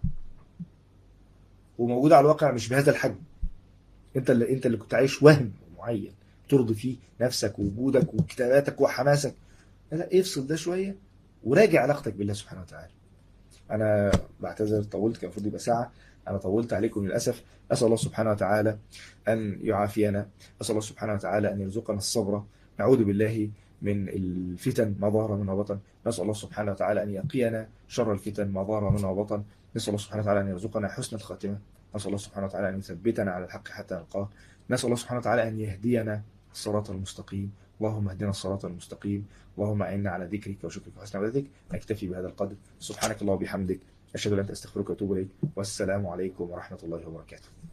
S2: وموجوده على الواقع مش بهذا الحجم انت اللي انت اللي كنت عايش وهم معين ترضي فيه نفسك ووجودك وكتاباتك وحماسك لا لا افصل ده شويه وراجع علاقتك بالله سبحانه وتعالى انا بعتذر طولت كان المفروض يبقى ساعه انا طولت عليكم للاسف اسال الله سبحانه وتعالى ان يعافينا اسال الله سبحانه وتعالى ان يرزقنا الصبر نعوذ بالله من الفتن ما ظهر منها وبطن نسال الله سبحانه وتعالى ان يقينا شر الفتن ما ظهر منها وبطن نسال الله سبحانه وتعالى ان يرزقنا حسن الخاتمه نسال الله سبحانه وتعالى ان يثبتنا على الحق حتى نلقاه نسال الله سبحانه وتعالى ان يهدينا الصراط المستقيم اللهم اهدنا الصراط المستقيم اللهم اعنا على ذكرك وشكرك وحسن عبادتك نكتفي بهذا القدر سبحانك اللهم وبحمدك اشهد ان لا اله الا انت استغفرك واتوب اليك والسلام عليكم ورحمه الله وبركاته